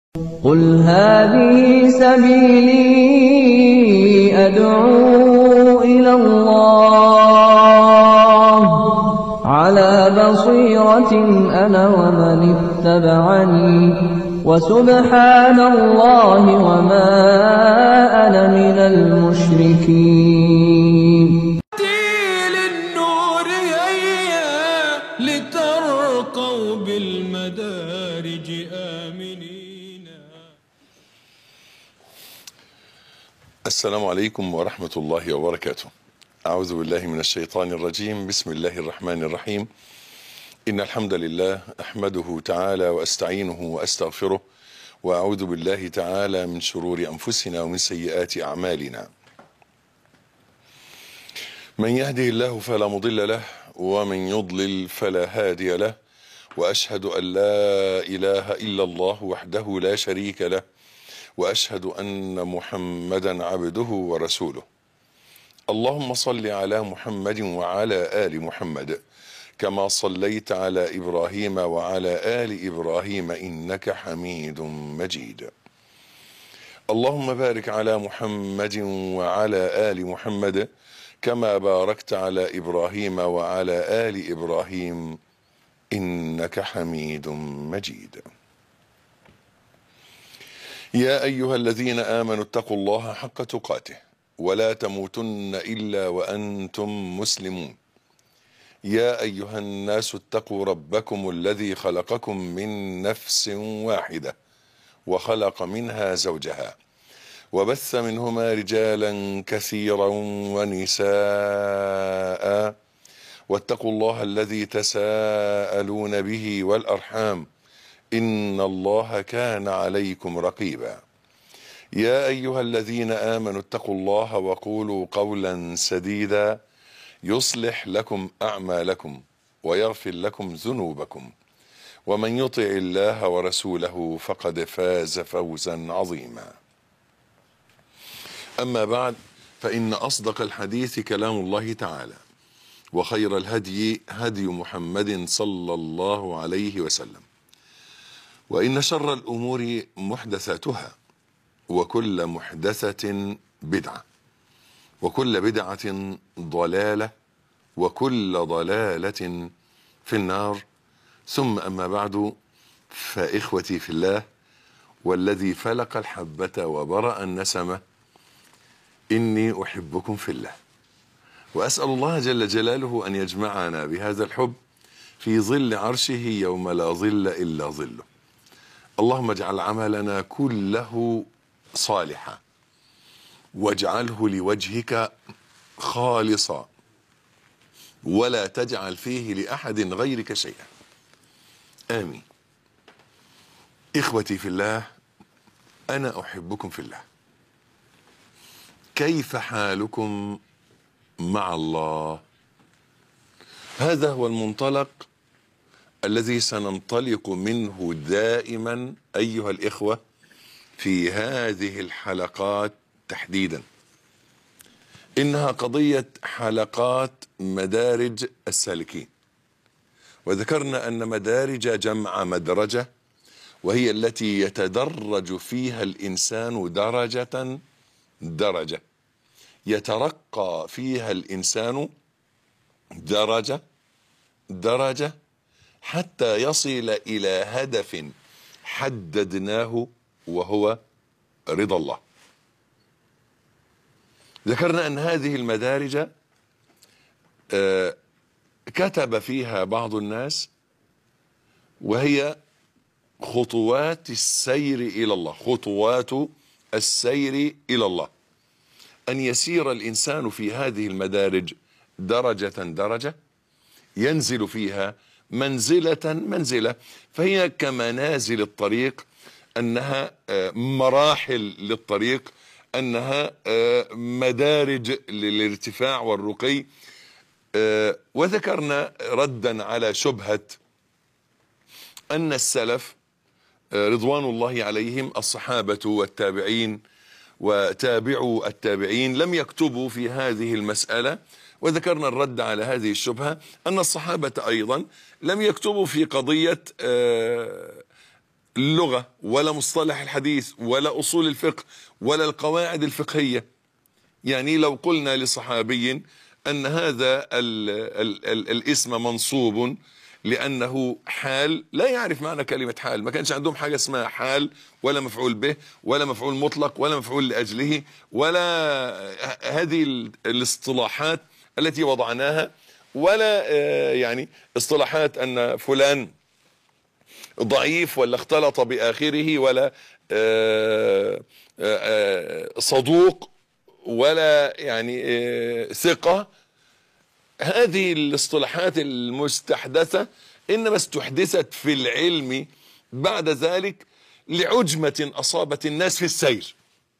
قُلْ هَٰذِهِ سَبِيلِي أَدْعُو إِلَى اللَّهِ ۚ عَلَىٰ بَصِيرَةٍ أَنَا وَمَنِ اتَّبَعَنِي ۖ وَسُبْحَانَ اللَّهِ وَمَا أَنَا مِنَ الْمُشْرِكِينَ للنور هيا لترقوا بالمدارج آمنين السلام عليكم ورحمة الله وبركاته. أعوذ بالله من الشيطان الرجيم، بسم الله الرحمن الرحيم. إن الحمد لله أحمده تعالى وأستعينه وأستغفره وأعوذ بالله تعالى من شرور أنفسنا ومن سيئات أعمالنا. من يهده الله فلا مضل له ومن يضلل فلا هادي له وأشهد أن لا إله إلا الله وحده لا شريك له واشهد ان محمدا عبده ورسوله اللهم صل على محمد وعلى ال محمد كما صليت على ابراهيم وعلى ال ابراهيم انك حميد مجيد اللهم بارك على محمد وعلى ال محمد كما باركت على ابراهيم وعلى ال ابراهيم انك حميد مجيد يا ايها الذين امنوا اتقوا الله حق تقاته ولا تموتن الا وانتم مسلمون يا ايها الناس اتقوا ربكم الذي خلقكم من نفس واحده وخلق منها زوجها وبث منهما رجالا كثيرا ونساء واتقوا الله الذي تساءلون به والارحام ان الله كان عليكم رقيبا يا ايها الذين امنوا اتقوا الله وقولوا قولا سديدا يصلح لكم اعمالكم ويغفر لكم ذنوبكم ومن يطع الله ورسوله فقد فاز فوزا عظيما اما بعد فان اصدق الحديث كلام الله تعالى وخير الهدي هدي محمد صلى الله عليه وسلم وإن شر الأمور محدثاتها وكل محدثة بدعة وكل بدعة ضلالة وكل ضلالة في النار ثم أما بعد فإخوتي في الله والذي فلق الحبة وبرأ النسمة إني أحبكم في الله وأسأل الله جل جلاله أن يجمعنا بهذا الحب في ظل عرشه يوم لا ظل إلا ظله اللهم اجعل عملنا كله صالحا واجعله لوجهك خالصا ولا تجعل فيه لاحد غيرك شيئا امين اخوتي في الله انا احبكم في الله كيف حالكم مع الله هذا هو المنطلق الذي سننطلق منه دائما ايها الاخوه في هذه الحلقات تحديدا انها قضيه حلقات مدارج السالكين وذكرنا ان مدارج جمع مدرجه وهي التي يتدرج فيها الانسان درجه درجه يترقى فيها الانسان درجه درجه حتى يصل الى هدف حددناه وهو رضا الله ذكرنا ان هذه المدارج آه كتب فيها بعض الناس وهي خطوات السير الى الله خطوات السير الى الله ان يسير الانسان في هذه المدارج درجه درجه ينزل فيها منزلة منزلة فهي كمنازل الطريق أنها مراحل للطريق أنها مدارج للارتفاع والرقي وذكرنا ردا على شبهة أن السلف رضوان الله عليهم الصحابة والتابعين وتابعوا التابعين لم يكتبوا في هذه المسألة وذكرنا الرد على هذه الشبهة أن الصحابة أيضا لم يكتبوا في قضية اللغة ولا مصطلح الحديث ولا أصول الفقه ولا القواعد الفقهية يعني لو قلنا لصحابي أن هذا ال ال ال الاسم منصوب لأنه حال لا يعرف معنى كلمة حال ما كانش عندهم حاجة اسمها حال ولا مفعول به ولا مفعول مطلق ولا مفعول لأجله ولا هذه ال- الاصطلاحات التي وضعناها ولا آه، يعني اصطلاحات أن فلان ضعيف ولا اختلط بآخره ولا آه، آه، آه، صدوق ولا يعني آه، ثقة هذه الاصطلاحات المستحدثة إنما استحدثت في العلم بعد ذلك لعجمة أصابت الناس في السير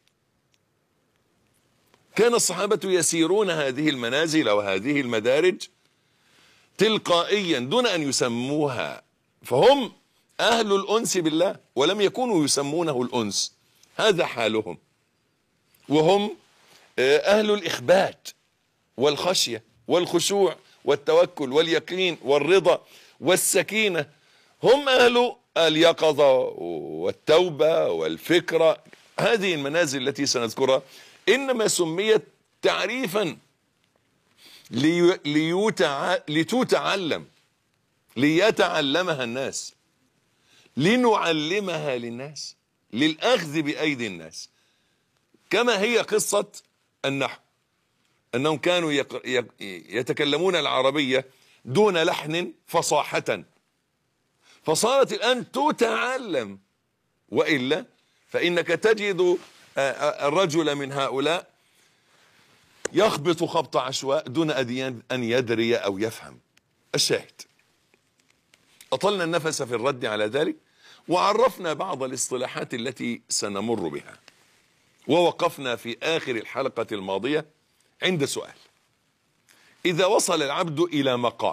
كان الصحابة يسيرون هذه المنازل وهذه المدارج تلقائيا دون أن يسموها فهم أهل الأنس بالله ولم يكونوا يسمونه الأنس هذا حالهم وهم آه، أهل الإخبات والخشية والخشوع والتوكل واليقين والرضا والسكينة هم أهل اليقظة والتوبة والفكرة هذه المنازل التي سنذكرها إنما سميت تعريفا لي- ليتع... لتتعلم ليتعلمها الناس لنعلمها للناس للأخذ بأيدي الناس كما هي قصة النحو أنهم كانوا يق... يق... يتكلمون العربية دون لحن فصاحة فصارت الآن تتعلم وإلا فإنك تجد آه، آه، الرجل من هؤلاء يخبط خبط عشواء دون أن أن يدري أو يفهم الشاهد أطلنا النفس في الرد على ذلك وعرفنا بعض الاصطلاحات التي سنمر بها ووقفنا في آخر الحلقة الماضية عند سؤال إذا وصل العبد إلى مقام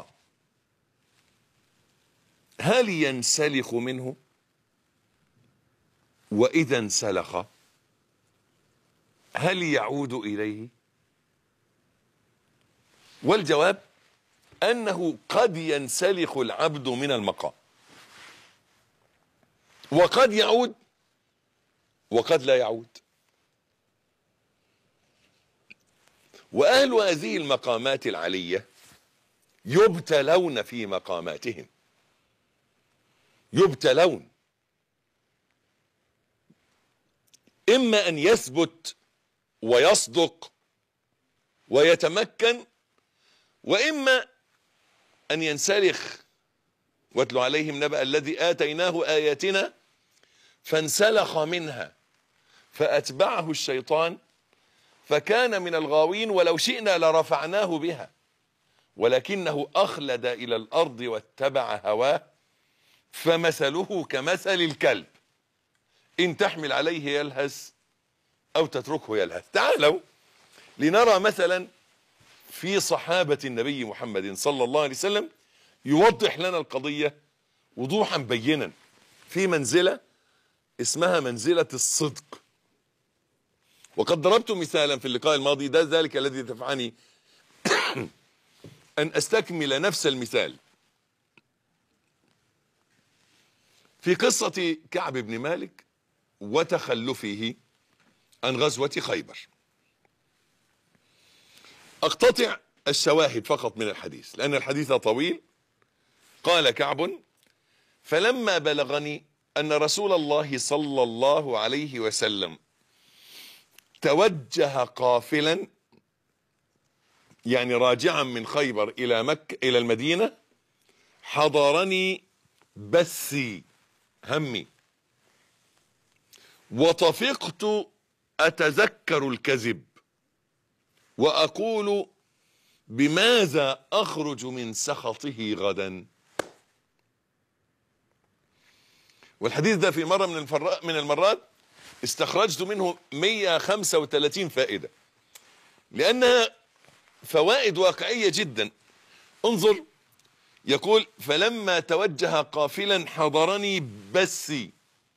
هل ينسلخ منه وإذا انسلخ هل يعود إليه والجواب أنه قد ينسلخ العبد من المقام وقد يعود وقد لا يعود وأهل هذه المقامات العلية يبتلون في مقاماتهم يبتلون إما أن يثبت ويصدق ويتمكن وإما أن ينسلخ واتل عليهم نبأ الذي آتيناه آياتنا فانسلخ منها فأتبعه الشيطان فكان من الغاوين ولو شئنا لرفعناه بها ولكنه أخلد إلى الأرض واتبع هواه فمثله كمثل الكلب إن تحمل عليه يلهث أو تتركه يلهث تعالوا لنرى مثلا في صحابة النبي محمد صلى الله عليه وسلم يوضح لنا القضية وضوحا بينا في منزلة اسمها منزلة الصدق وقد ضربت مثالا في اللقاء الماضي ده ذلك الذي دفعني أن أستكمل نفس المثال في قصة كعب بن مالك وتخلفه عن غزوة خيبر أقتطع الشواهد فقط من الحديث لأن الحديث طويل قال كعب فلما بلغني أن رسول الله صلى الله عليه وسلم توجه قافلا يعني راجعا من خيبر إلى مكة إلى المدينة حضرني بثي همي وطفقت أتذكر الكذب وأقول بماذا أخرج من سخطه غدا والحديث ده في مرة من, الفرا- من المرات استخرجت منه 135 فائدة لأنها فوائد واقعية جدا انظر يقول فلما توجه قافلا حضرني بثي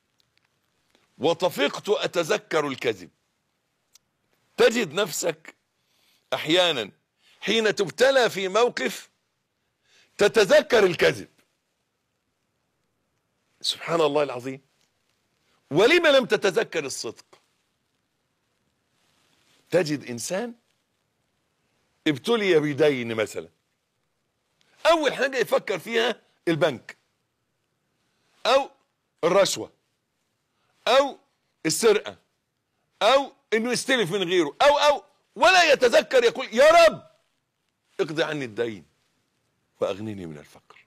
وطفقت أتذكر الكذب تجد نفسك أحيانا حين تبتلى في موقف تتذكر الكذب سبحان الله العظيم ولم لم تتذكر الصدق تجد انسان ابتلي بدين مثلا اول حاجه يفكر فيها البنك او الرشوه او السرقه او انه يستلف من غيره او او ولا يتذكر يقول يا رب اقضي عني الدين واغنني من الفقر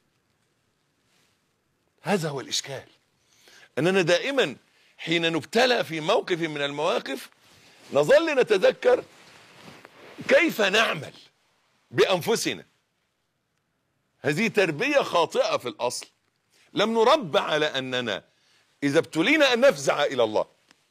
هذا هو الاشكال اننا دائما حين نبتلى في موقف من المواقف نظل نتذكر كيف نعمل بانفسنا هذه تربيه خاطئه في الاصل لم نربى على اننا اذا ابتلينا ان نفزع الى الله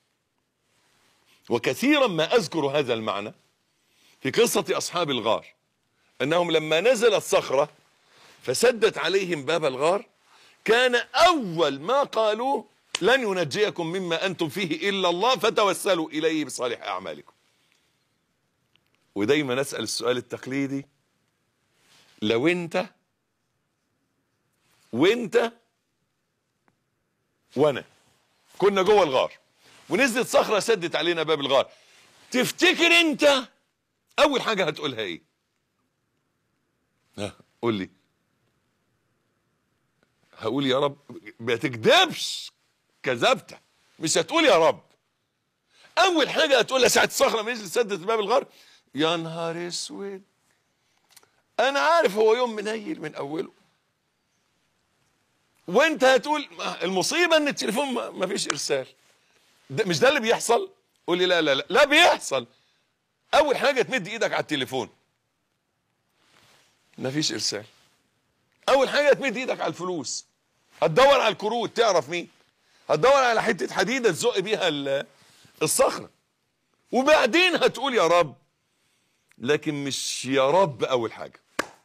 وكثيرا ما اذكر هذا المعنى في قصه اصحاب الغار انهم لما نزلت صخره فسدت عليهم باب الغار كان اول ما قالوا لن ينجيكم مما انتم فيه الا الله فتوسلوا اليه بصالح اعمالكم ودايما اسال السؤال التقليدي لو انت وانت وانا كنا جوه الغار ونزلت صخره سدت علينا باب الغار تفتكر انت اول حاجه هتقولها ايه ها قول لي هقول يا رب ما تكذبش كذبت مش هتقول يا رب اول حاجه هتقولها ساعه الصخره ما نزلت سدت باب الغار يا نهار اسود انا عارف هو يوم منيل من اوله وانت هتقول المصيبه ان التليفون ما ما فيش ارسال ده مش ده اللي بيحصل قول لي لا لا لا لا بيحصل اول حاجه تمد ايدك على التليفون ما فيش ارسال اول حاجه تمد ايدك على الفلوس هتدور على الكروت تعرف مين هتدور على حته حديده تزق بيها ال- الصخره وبعدين هتقول يا رب لكن مش يا رب اول حاجه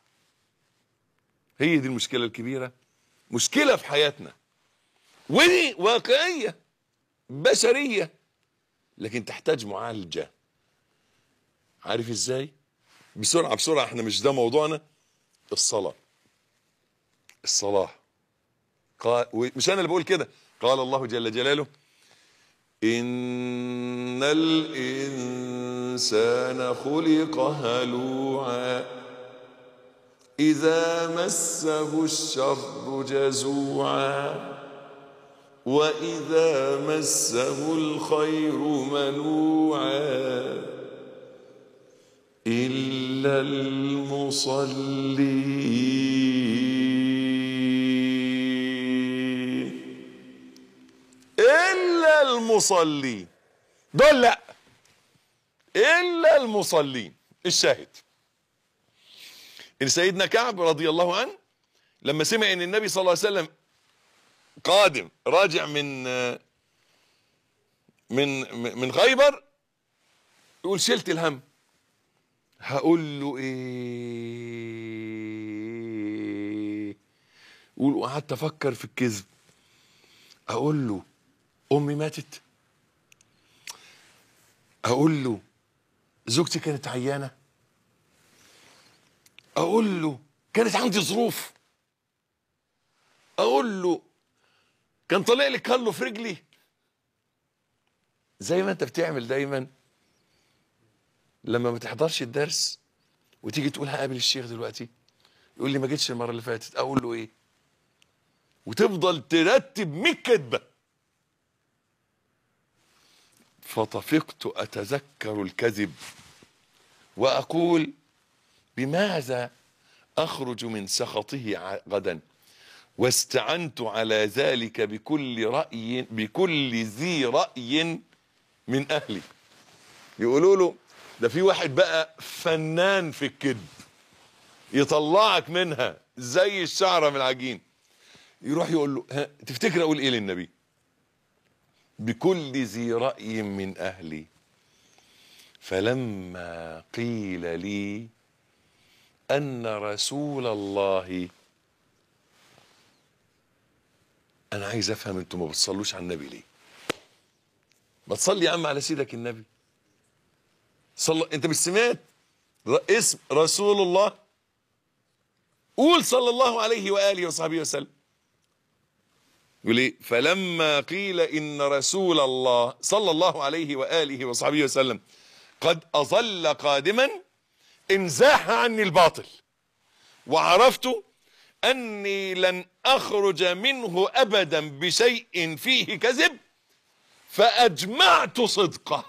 هي دي المشكله الكبيره مشكله في حياتنا ودي واقعيه بشريه لكن تحتاج معالجه عارف ازاي بسرعه بسرعه احنا مش ده موضوعنا الصلاه الصلاه قال مش انا اللي بقول كده قال الله جل جلاله ان الانسان خلق هلوعا اذا مسه الشر جزوعا واذا مسه الخير منوعا الا المصلين الا المصلين دول لا الا المصلين الشاهد ان سيدنا كعب رضي الله عنه لما سمع ان النبي صلى الله عليه وسلم قادم راجع من من من خيبر يقول شلت الهم هقول له ايه يقول وقعدت افكر في الكذب اقول له امي ماتت اقول له زوجتي كانت عيانه اقول له كانت عندي ظروف اقول له كان طالع لي كله في رجلي زي ما انت بتعمل دايما لما ما تحضرش الدرس وتيجي تقول هقابل الشيخ دلوقتي يقول لي ما جيتش المره اللي فاتت اقول له ايه وتفضل ترتب 100 كذبه فطفقت اتذكر الكذب واقول بماذا اخرج من سخطه ع- غدا واستعنت على ذلك بكل راي بكل ذي راي من اهلي يقولوا له ده في واحد بقى فنان في الكذب يطلعك منها زي الشعره من العجين يروح يقول له ها تفتكر اقول ايه للنبي بكل ذي راي من اهلي فلما قيل لي ان رسول الله انا عايز افهم انتوا ما بتصلوش على النبي ليه ما تصلي يا عم على سيدك النبي صلى انت مش سمعت ر- اسم رسول الله قول صلى الله عليه واله وصحبه وسلم يقول ايه فلما قيل ان رسول الله صلى الله عليه واله وصحبه وسلم قد اظل قادما انزاح عني الباطل وعرفت اني لن اخرج منه ابدا بشيء فيه كذب فاجمعت صدقه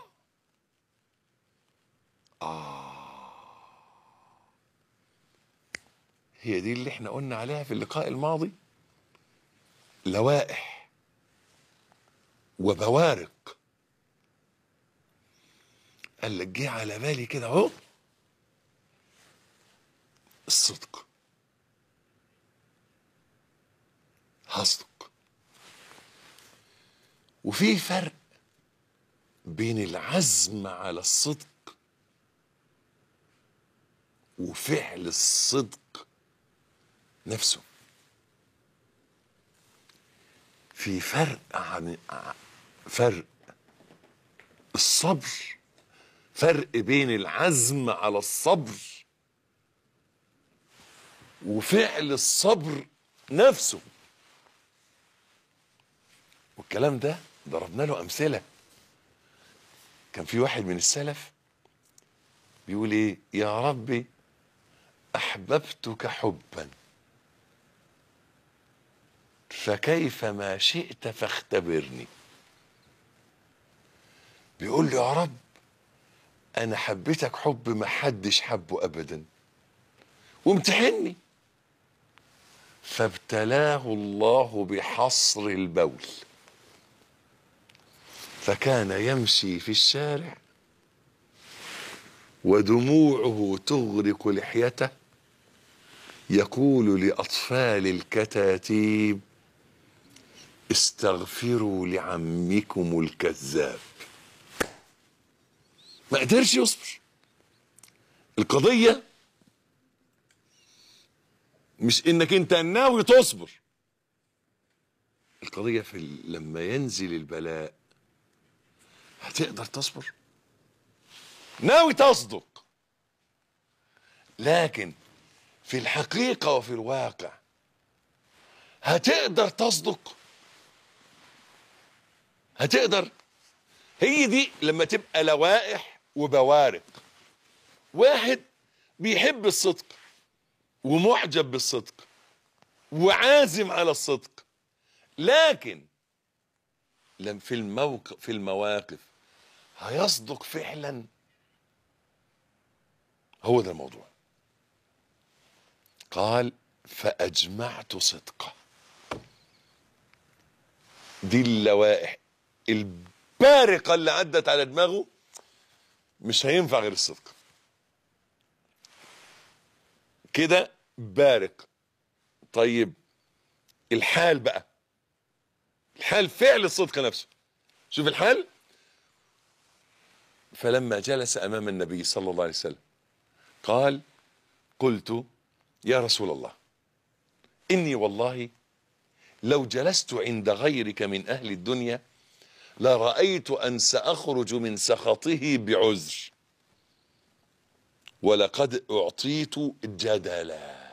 هي دي اللي احنا قلنا عليها في اللقاء الماضي لوائح وبوارق قال لك جه على بالي كده اهو الصدق هصدق وفي فرق بين العزم على الصدق وفعل الصدق نفسه في فرق عن ع- فرق الصبر فرق بين العزم على الصبر وفعل الصبر نفسه والكلام ده ضربنا له امثله كان في واحد من السلف بيقول ايه يا ربي احببتك حبا فكيف ما شئت فاختبرني بيقول له يا رب انا حبيتك حب ما حدش حبه ابدا وامتحني فابتلاه الله بحصر البول فكان يمشي في الشارع ودموعه تغرق لحيته يقول لاطفال الكتاتيب استغفروا لعمكم الكذاب ما قدرش يصبر القضيه مش انك انت ناوي تصبر القضيه في ال- لما ينزل البلاء هتقدر تصبر ناوي تصدق لكن في الحقيقة وفي الواقع هتقدر تصدق هتقدر هي دي لما تبقى لوائح وبوارق واحد بيحب الصدق ومعجب بالصدق وعازم على الصدق لكن لم في الموقف في المواقف هيصدق فعلا هو ده الموضوع قال فأجمعت صدقه دي اللوائح البارقة اللي عدت على دماغه مش هينفع غير الصدق كده بارق طيب الحال بقى الحال فعل الصدق نفسه شوف الحال فلما جلس امام النبي صلى الله عليه وسلم قال قلت يا رسول الله اني والله لو جلست عند غيرك من اهل الدنيا لرايت ان ساخرج من سخطه بعذر ولقد اعطيت جدلا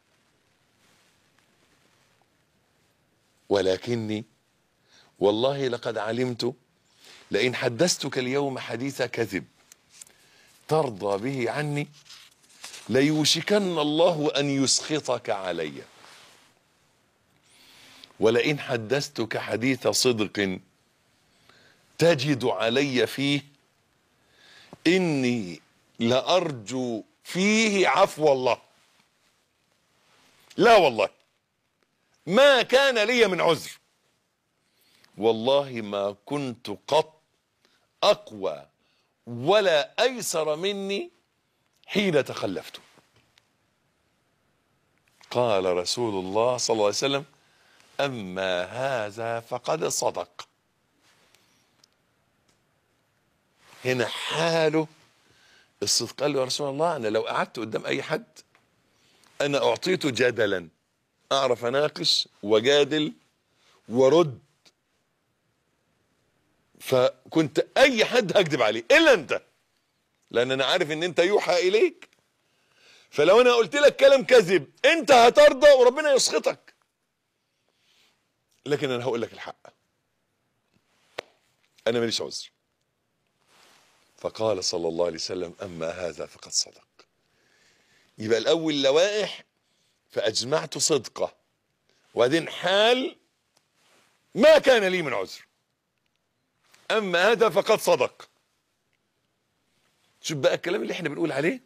ولكني والله لقد علمت لئن حدثتك اليوم حديث كذب ترضى به عني ليوشكن الله ان يسخطك علي ولئن حدثتك حديث صدق تجد علي فيه اني لارجو فيه عفو الله لا والله ما كان لي من عذر والله ما كنت قط اقوى ولا ايسر مني حين تخلفت قال رسول الله صلى الله عليه وسلم اما هذا فقد صدق هنا حاله الصدق قال له يا رسول الله انا لو قعدت قدام اي حد انا اعطيته جدلا اعرف اناقش وجادل ورد فكنت اي حد هكذب عليه الا انت لان انا عارف ان انت يوحى اليك فلو انا قلت لك كلام كذب انت هترضى وربنا يسخطك لكن انا هقول لك الحق انا ماليش عذر فقال صلى الله عليه وسلم اما هذا فقد صدق يبقى الاول لوائح فاجمعت صدقه وبعدين حال ما كان لي من عذر اما هذا فقد صدق شوف بقى الكلام اللي احنا بنقول عليه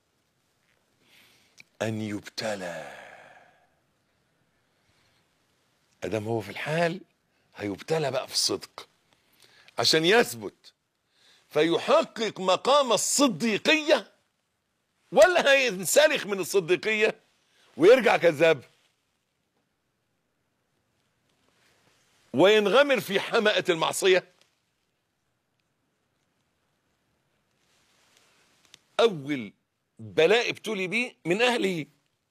ان يبتلى ادام هو في الحال هيبتلى بقى في الصدق عشان يثبت فيحقق مقام الصديقيه ولا هينسلخ من الصديقيه ويرجع كذاب وينغمر في حمأة المعصية أول بلاء ابتلي بيه من أهله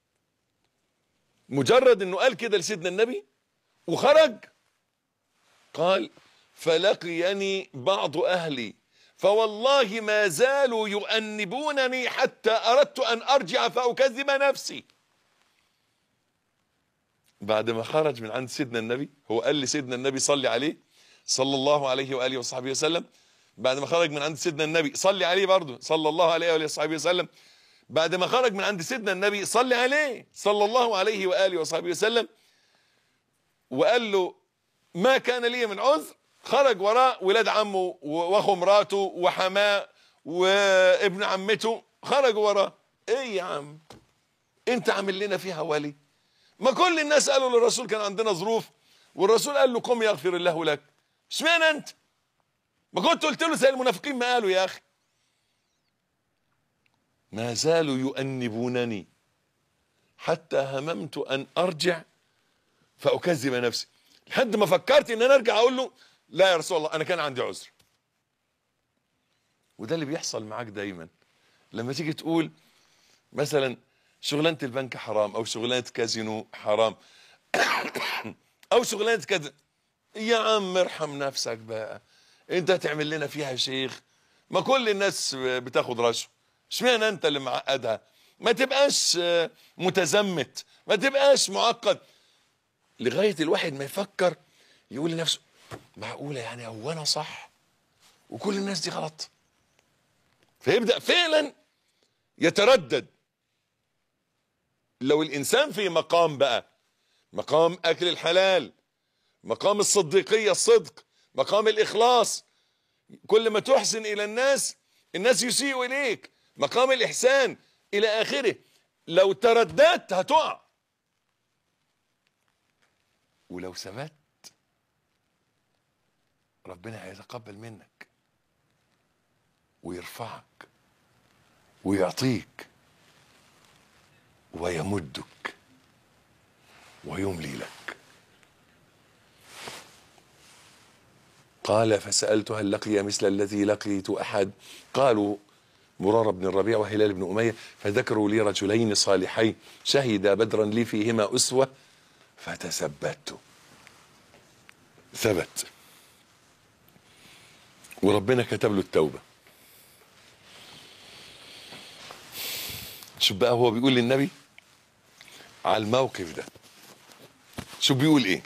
مجرد أنه قال كده لسيدنا النبي وخرج قال فلقيني بعض أهلي فوالله ما زالوا يؤنبونني حتى أردت أن أرجع فأكذب نفسي بعد ما خرج من عند سيدنا النبي هو قال لسيدنا النبي صلي عليه صلى الله عليه وآله وصحبه وسلم بعد ما خرج من عند سيدنا النبي صلي عليه برضه صلى الله عليه وآله وصحبه وسلم بعد ما خرج من عند سيدنا النبي صلي عليه صلى الله عليه وآله وصحبه وسلم وقال له ما كان لي من عذر خرج وراه ولاد عمه واخو مراته وحماه وابن عمته خرجوا وراه ايه يا عم انت عامل لنا فيها ولي ما كل الناس قالوا للرسول كان عندنا ظروف والرسول قال له قم يغفر الله لك اشمعنى انت ما كنت قلت له زي المنافقين ما قالوا يا اخي ما زالوا يؤنبونني حتى هممت ان ارجع فاكذب نفسي لحد ما فكرت ان انا ارجع اقول له لا يا رسول الله انا كان عندي عذر وده اللي بيحصل معاك دايما لما تيجي تقول مثلا شغلانه البنك حرام او شغلانه كازينو حرام او شغلانه كذا يا عم ارحم نفسك بقى انت هتعمل لنا فيها شيخ ما كل الناس بتاخد رشوه اشمعنى انت اللي معقدها ما تبقاش متزمت ما تبقاش معقد لغايه الواحد ما يفكر يقول لنفسه معقوله يعني هو انا صح وكل الناس دي غلط فيبدا فعلا يتردد لو الانسان في مقام بقى مقام اكل الحلال مقام الصديقيه الصدق مقام الاخلاص كل ما تحسن الى الناس الناس يسيئوا اليك مقام الاحسان الى اخره لو ترددت هتقع ولو ثبت ربنا هيتقبل منك ويرفعك ويعطيك ويمدك ويملي لك قال فسألت هل لقي مثل الذي لقيت أحد قالوا مرار بن الربيع وهلال بن أمية فذكروا لي رجلين صالحين شهدا بدرا لي فيهما أسوة فتثبت ثبت وربنا كتب له التوبة شوف بقى هو بيقول للنبي على الموقف ده شو بيقول ايه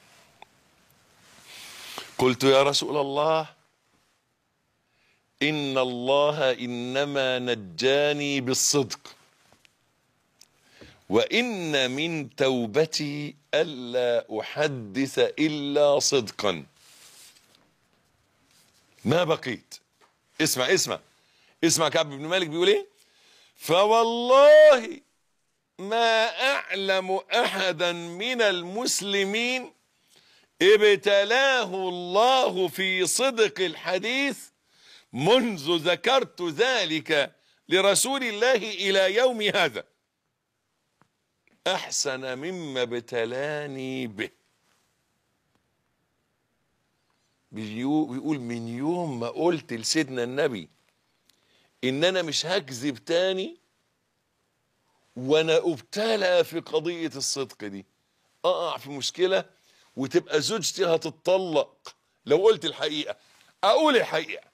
قلت يا رسول الله ان الله انما نجاني بالصدق وان من توبتي الا احدث الا صدقا ما بقيت اسمع اسمع اسمع كعب بن مالك بيقول ايه فوالله ما اعلم احدا من المسلمين ابتلاه الله في صدق الحديث منذ ذكرت ذلك لرسول الله الى يوم هذا احسن مما ابتلاني به بيقول من يوم ما قلت لسيدنا النبي ان انا مش هكذب تاني وانا ابتلى في قضية الصدق دي اقع في مشكلة وتبقى زوجتي هتتطلق لو قلت الحقيقة اقول الحقيقة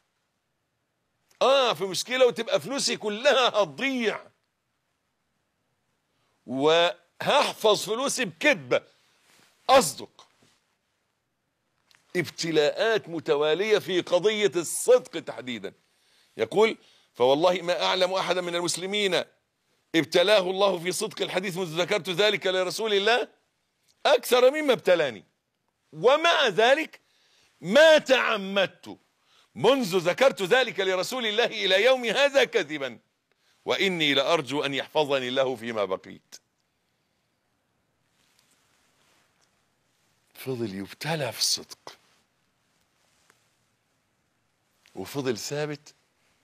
اقع في مشكلة وتبقى فلوسي كلها هتضيع وهحفظ فلوسي بكذبة اصدق ابتلاءات متوالية في قضية الصدق تحديدا يقول فوالله ما أعلم أحدا من المسلمين ابتلاه الله في صدق الحديث منذ ذكرت ذلك لرسول الله أكثر مما ابتلاني ومع ذلك ما تعمدت منذ ذكرت ذلك لرسول الله إلى يوم هذا كذبا وإني لأرجو أن يحفظني الله فيما بقيت فضل يبتلى في الصدق وفضل ثابت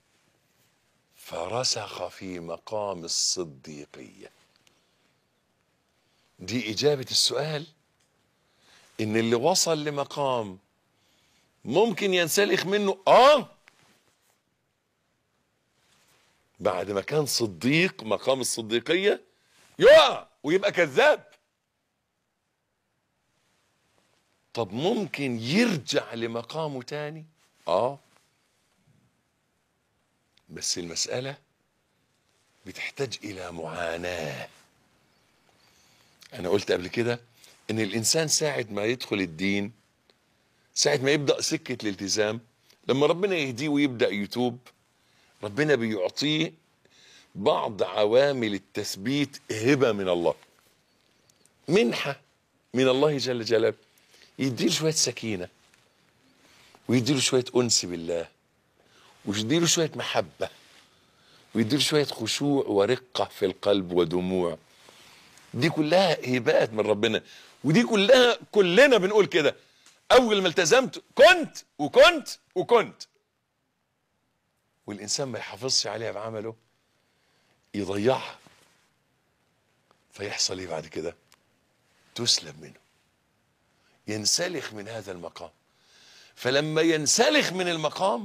فرسخ في مقام الصديقية دي إجابة السؤال إن اللي وصل لمقام ممكن ينسلخ منه آه بعد ما كان صديق مقام الصديقية يقع ويبقى كذاب طب ممكن يرجع لمقامه تاني اه بس المسألة بتحتاج إلى معاناة أنا قلت قبل كده إن الإنسان ساعة ما يدخل الدين ساعة ما يبدأ سكة الالتزام لما ربنا يهديه ويبدأ يتوب ربنا بيعطيه بعض عوامل التثبيت هبة من الله منحة من الله جل جلاله يديله شوية سكينة ويديله شوية أنس بالله ويديله شوية محبة ويديله شوية خشوع ورقة في القلب ودموع دي كلها هبات من ربنا ودي كلها كلنا بنقول كده أول ما التزمت كنت وكنت وكنت والإنسان ما يحافظش عليها بعمله يضيعها فيحصل ايه بعد كده تسلب منه ينسلخ من هذا المقام فلما ينسلخ من المقام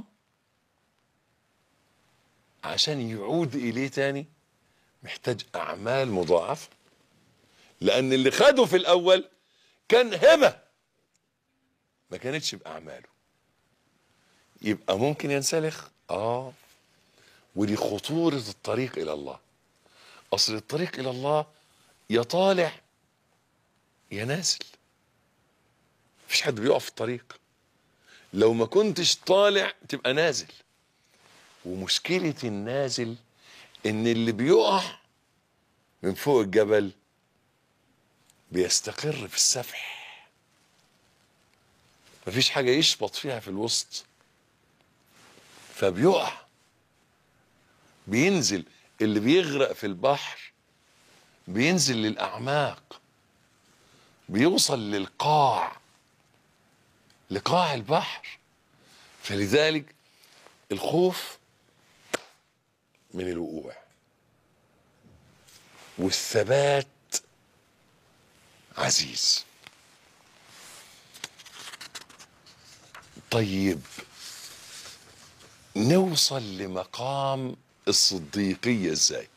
عشان يعود اليه تاني محتاج اعمال مضاعفه لان اللي خده في الاول كان هبه ما كانتش باعماله يبقى ممكن ينسلخ اه ودي خطوره الطريق الى الله اصل الطريق الى الله يا طالع يا نازل مفيش حد بيقف في الطريق لو ما كنتش طالع تبقى نازل ومشكلة النازل ان اللي بيقع من فوق الجبل بيستقر في السفح مفيش حاجة يشبط فيها في الوسط فبيقع بينزل اللي بيغرق في البحر بينزل للأعماق بيوصل للقاع لقاع البحر فلذلك الخوف من الوقوع والثبات عزيز طيب نوصل لمقام الصديقية ازاي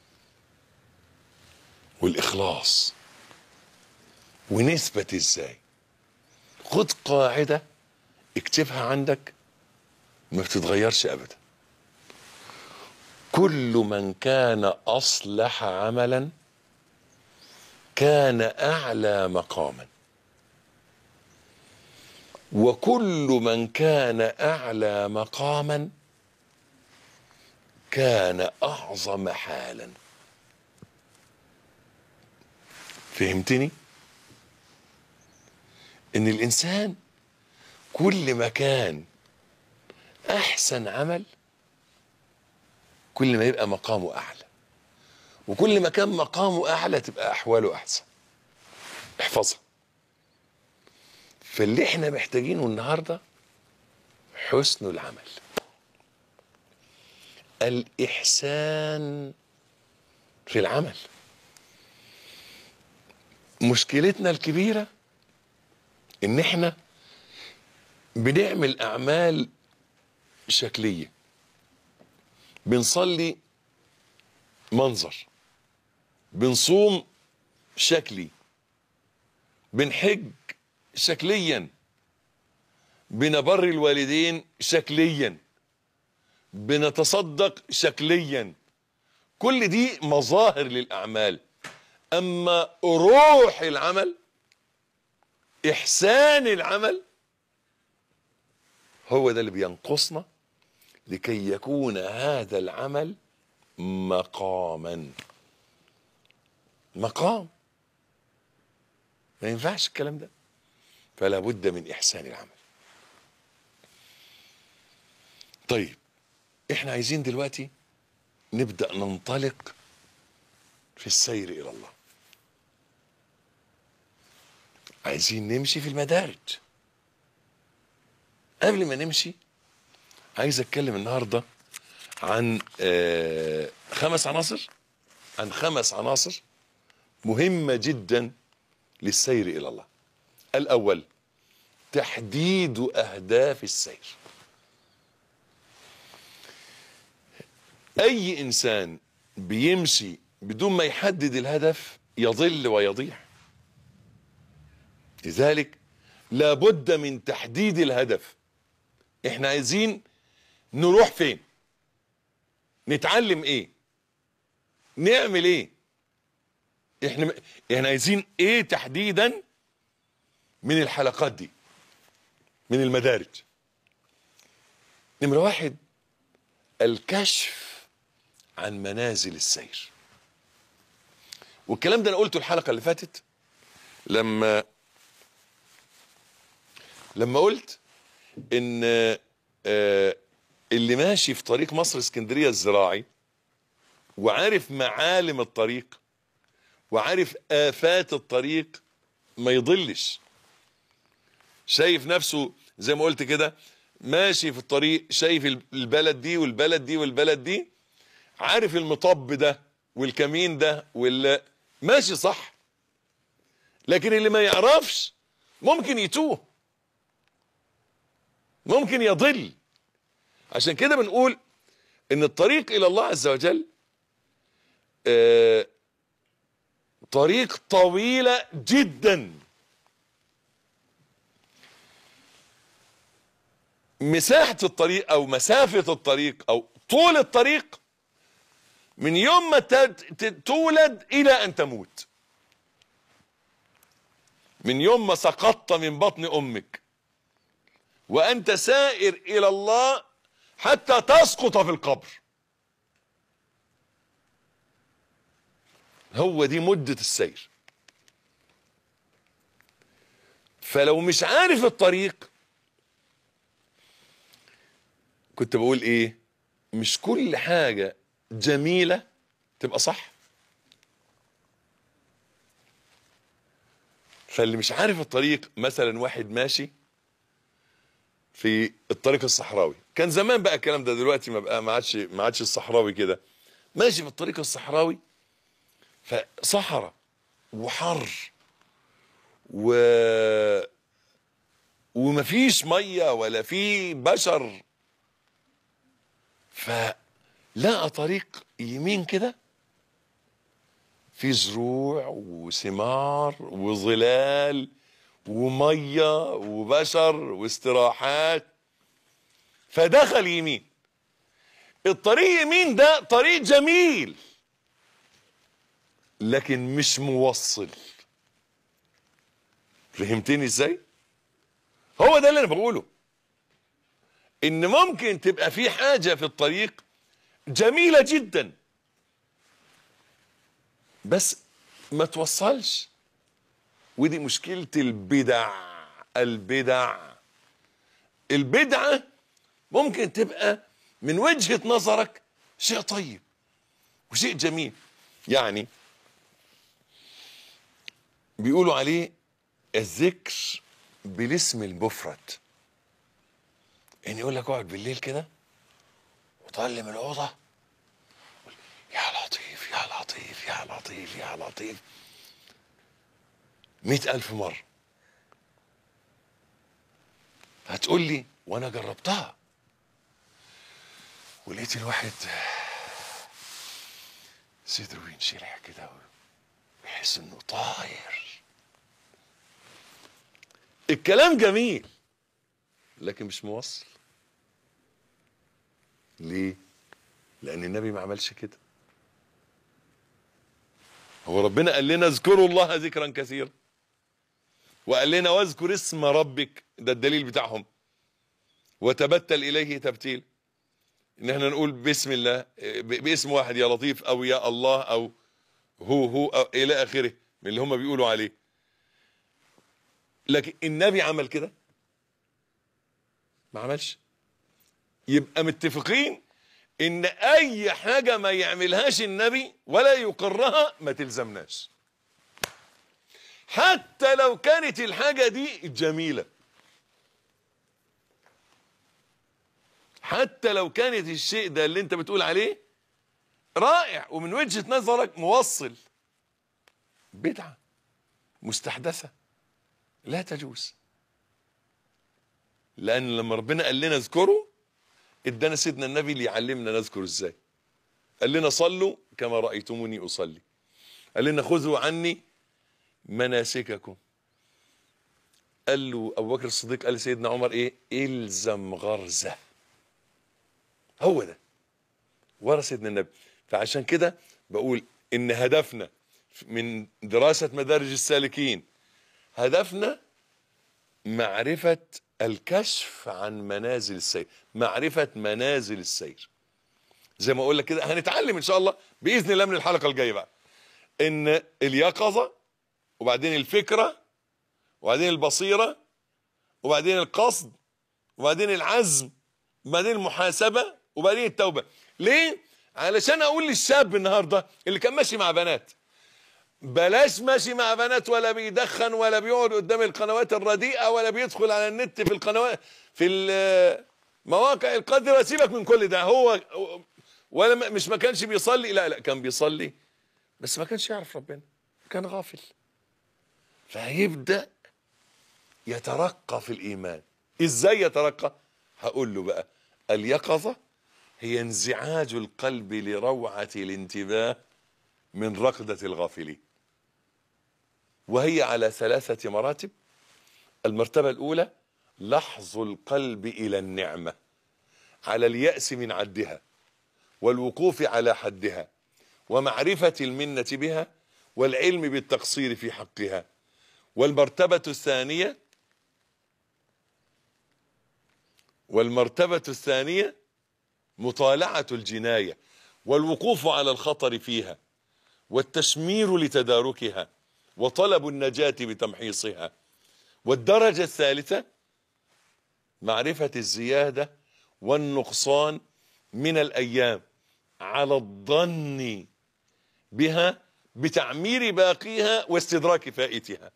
والإخلاص ونثبت ازاي خد قاعدة اكتبها عندك ما بتتغيرش ابدا كل من كان اصلح عملا كان اعلى مقاما وكل من كان اعلى مقاما كان اعظم حالا فهمتني ان الانسان كل ما كان احسن عمل كل ما يبقى مقامه اعلى وكل ما كان مقامه اعلى تبقى احواله احسن احفظها فاللي احنا محتاجينه النهارده حسن العمل الاحسان في العمل مشكلتنا الكبيره ان احنا بنعمل اعمال شكليه بنصلي منظر بنصوم شكلي بنحج شكليا بنبر الوالدين شكليا بنتصدق شكليا كل دي مظاهر للاعمال اما روح العمل احسان العمل هو ده اللي بينقصنا لكي يكون هذا العمل مقاما مقام ما ينفعش الكلام ده فلا بد من احسان العمل طيب احنا عايزين دلوقتي نبدا ننطلق في السير الى الله عايزين نمشي في المدارج قبل ما نمشي عايز اتكلم النهارده عن آه، خمس عناصر عن خمس عناصر مهمه جدا للسير الى الله الاول تحديد اهداف السير اي انسان بيمشي بدون ما يحدد الهدف يضل ويضيع لذلك لابد من تحديد الهدف احنا عايزين نروح فين نتعلم ايه نعمل ايه احنا احنا عايزين ايه تحديدا من الحلقات دي من المدارج نمرة واحد الكشف عن منازل السير والكلام ده انا قلته الحلقة اللي فاتت لما لما قلت ان آه، اللي ماشي في طريق مصر اسكندرية الزراعي وعارف معالم الطريق وعارف آفات الطريق ما يضلش شايف نفسه زي ما قلت كده ماشي في الطريق شايف البلد دي والبلد دي والبلد دي عارف المطب ده والكمين ده وال ماشي صح لكن اللي ما يعرفش ممكن يتوه ممكن يضل عشان كده بنقول ان الطريق الى الله عز وجل آه طريق طويلة جدا مساحة الطريق او مسافة الطريق او طول الطريق من يوم ما تت- ت- تولد الى ان تموت من يوم ما سقطت من بطن امك وانت سائر الى الله حتى تسقط في القبر هو دي مدة السير فلو مش عارف الطريق كنت بقول ايه مش كل حاجة جميلة تبقى صح فاللي مش عارف الطريق مثلا واحد ماشي في الطريق الصحراوي كان زمان بقى الكلام ده دلوقتي ما بقى ما عادش ما عادش الصحراوي كده ماشي في الطريق الصحراوي فصحراء وحر و ومفيش ميه ولا في بشر فلقى طريق يمين كده في زروع وثمار وظلال وميه وبشر واستراحات فدخل يمين الطريق يمين ده طريق جميل لكن مش موصل فهمتني ازاي هو ده اللي انا بقوله ان ممكن تبقى في حاجة في الطريق جميلة جدا بس ما توصلش ودي مشكلة البدع البدع البدعة ممكن تبقى من وجهة نظرك شيء طيب وشيء جميل يعني بيقولوا عليه الذكر بالاسم المفرد يعني يقول لك اقعد بالليل كده وطلم الأوضة قول يا لطيف يا لطيف يا لطيف يا لطيف مئة ألف مرة هتقول لي وأنا جربتها ولقيت الواحد صدره بينشرح كده ويحس انه طاير الكلام جميل لكن مش موصل ليه لان النبي ما عملش كده هو ربنا قال لنا اذكروا الله ذكرا كثيرا وقال لنا واذكر اسم ربك ده الدليل بتاعهم وتبتل اليه تبتيل ان احنا نقول بسم الله ب- باسم واحد يا لطيف او يا الله او هو هو أو الى اخره من اللي هم بيقولوا عليه لكن النبي عمل كده ما عملش يبقى متفقين ان اي حاجه ما يعملهاش النبي ولا يقرها ما تلزمناش حتى لو كانت الحاجه دي جميله حتى لو كانت الشيء ده اللي انت بتقول عليه رائع ومن وجهة نظرك موصل بدعة مستحدثة لا تجوز لأن لما ربنا قال لنا اذكروا ادانا سيدنا النبي ليعلمنا نذكر ازاي قال لنا صلوا كما رأيتموني أصلي قال لنا خذوا عني مناسككم قال له أبو بكر الصديق قال لسيدنا عمر إيه إلزم غرزه هو ده ورا سيدنا النبي فعشان كده بقول ان هدفنا من دراسة مدارج السالكين هدفنا معرفة الكشف عن منازل السير معرفة منازل السير زي ما اقول لك كده هنتعلم ان شاء الله باذن الله من الحلقة الجاية بقى ان اليقظة وبعدين الفكرة وبعدين البصيرة وبعدين القصد وبعدين العزم وبعدين المحاسبة وبعدين التوبة ليه؟ علشان اقول للشاب النهاردة اللي كان ماشي مع بنات بلاش ماشي مع بنات ولا بيدخن ولا بيقعد قدام القنوات الرديئة ولا بيدخل على النت في القنوات في ال- مواقع القدر سيبك من كل ده هو ولا ما- مش ما كانش بيصلي لا لا كان بيصلي بس ما كانش يعرف ربنا كان غافل فهيبدأ يترقى في الإيمان إزاي يترقى هقول له بقى اليقظة هي انزعاج القلب لروعة الانتباه من رقدة الغافلين وهي على ثلاثة مراتب المرتبة الأولى لحظ القلب إلى النعمة على اليأس من عدها والوقوف على حدها ومعرفة المنة بها والعلم بالتقصير في حقها والمرتبة الثانية والمرتبة الثانية مطالعة الجناية والوقوف على الخطر فيها والتشمير لتداركها وطلب النجاة بتمحيصها والدرجة الثالثة معرفة الزيادة والنقصان من الأيام على الظن بها بتعمير باقيها واستدراك فائتها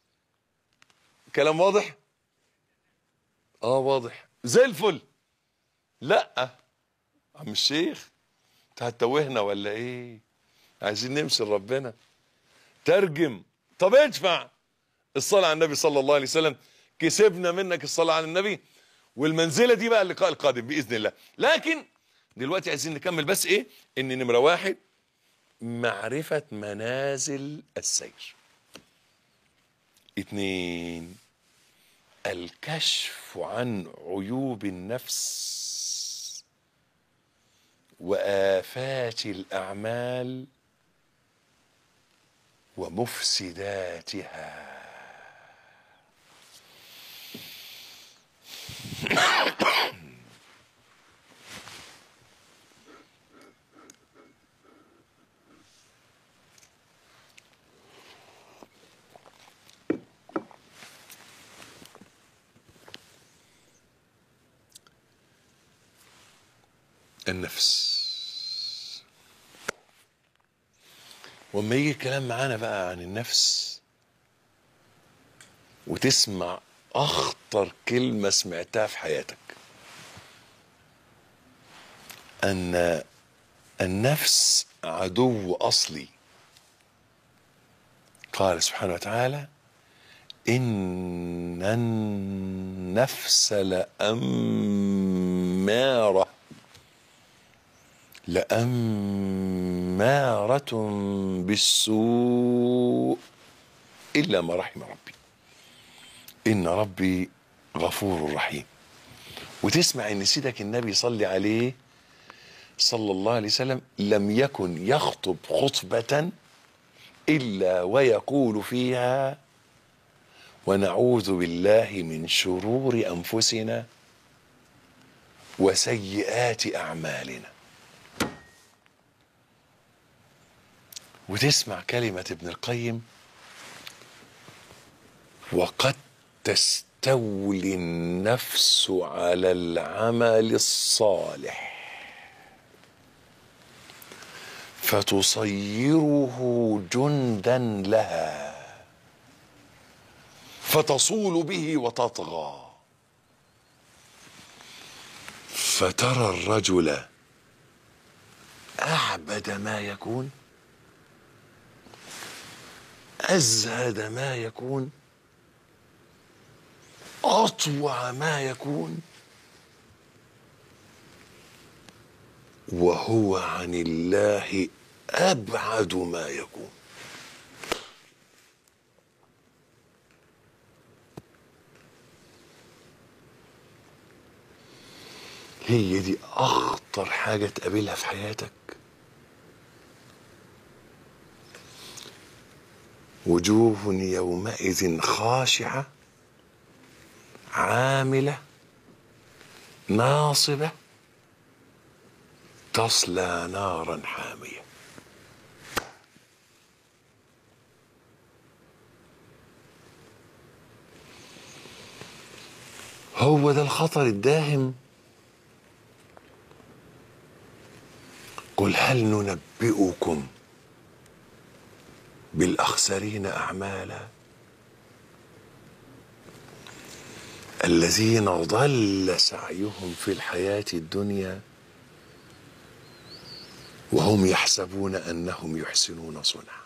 كلام واضح اه واضح زي الفل لا عم الشيخ انت هتتوهنا ولا ايه عايزين نمشي لربنا ترجم طب ادفع الصلاة على النبي صلى الله عليه وسلم كسبنا منك الصلاة على النبي والمنزلة دي بقى اللقاء القادم بإذن الله لكن دلوقتي عايزين نكمل بس ايه ان نمرة واحد معرفة منازل السير اتنين الكشف عن عيوب النفس وآفات الأعمال ومفسداتها النفس وما يجي الكلام معانا بقى عن النفس وتسمع اخطر كلمة سمعتها في حياتك ان النفس عدو اصلي قال سبحانه وتعالى ان النفس لاماره لأمارة بالسوء إلا ما رحم ربي إن ربي غفور رحيم وتسمع إن سيدك النبي صلي عليه صلى الله عليه وسلم لم يكن يخطب خطبة إلا ويقول فيها ونعوذ بالله من شرور أنفسنا وسيئات اعمالنا وتسمع كلمه ابن القيم وقد تستولي النفس على العمل الصالح فتصيره جندا لها فتصول به وتطغى فترى الرجل اعبد ما يكون ازهد ما يكون اطوع ما يكون وهو عن الله ابعد ما يكون هي دي اخطر حاجه تقابلها في حياتك وجوه يومئذ خاشعه عامله ناصبه تصلى نارا حاميه هو ده الخطر الداهم قل هل ننبئكم بالاخسرين اعمالا الذين ضل سعيهم في الحياه الدنيا وهم يحسبون انهم يحسنون صنعا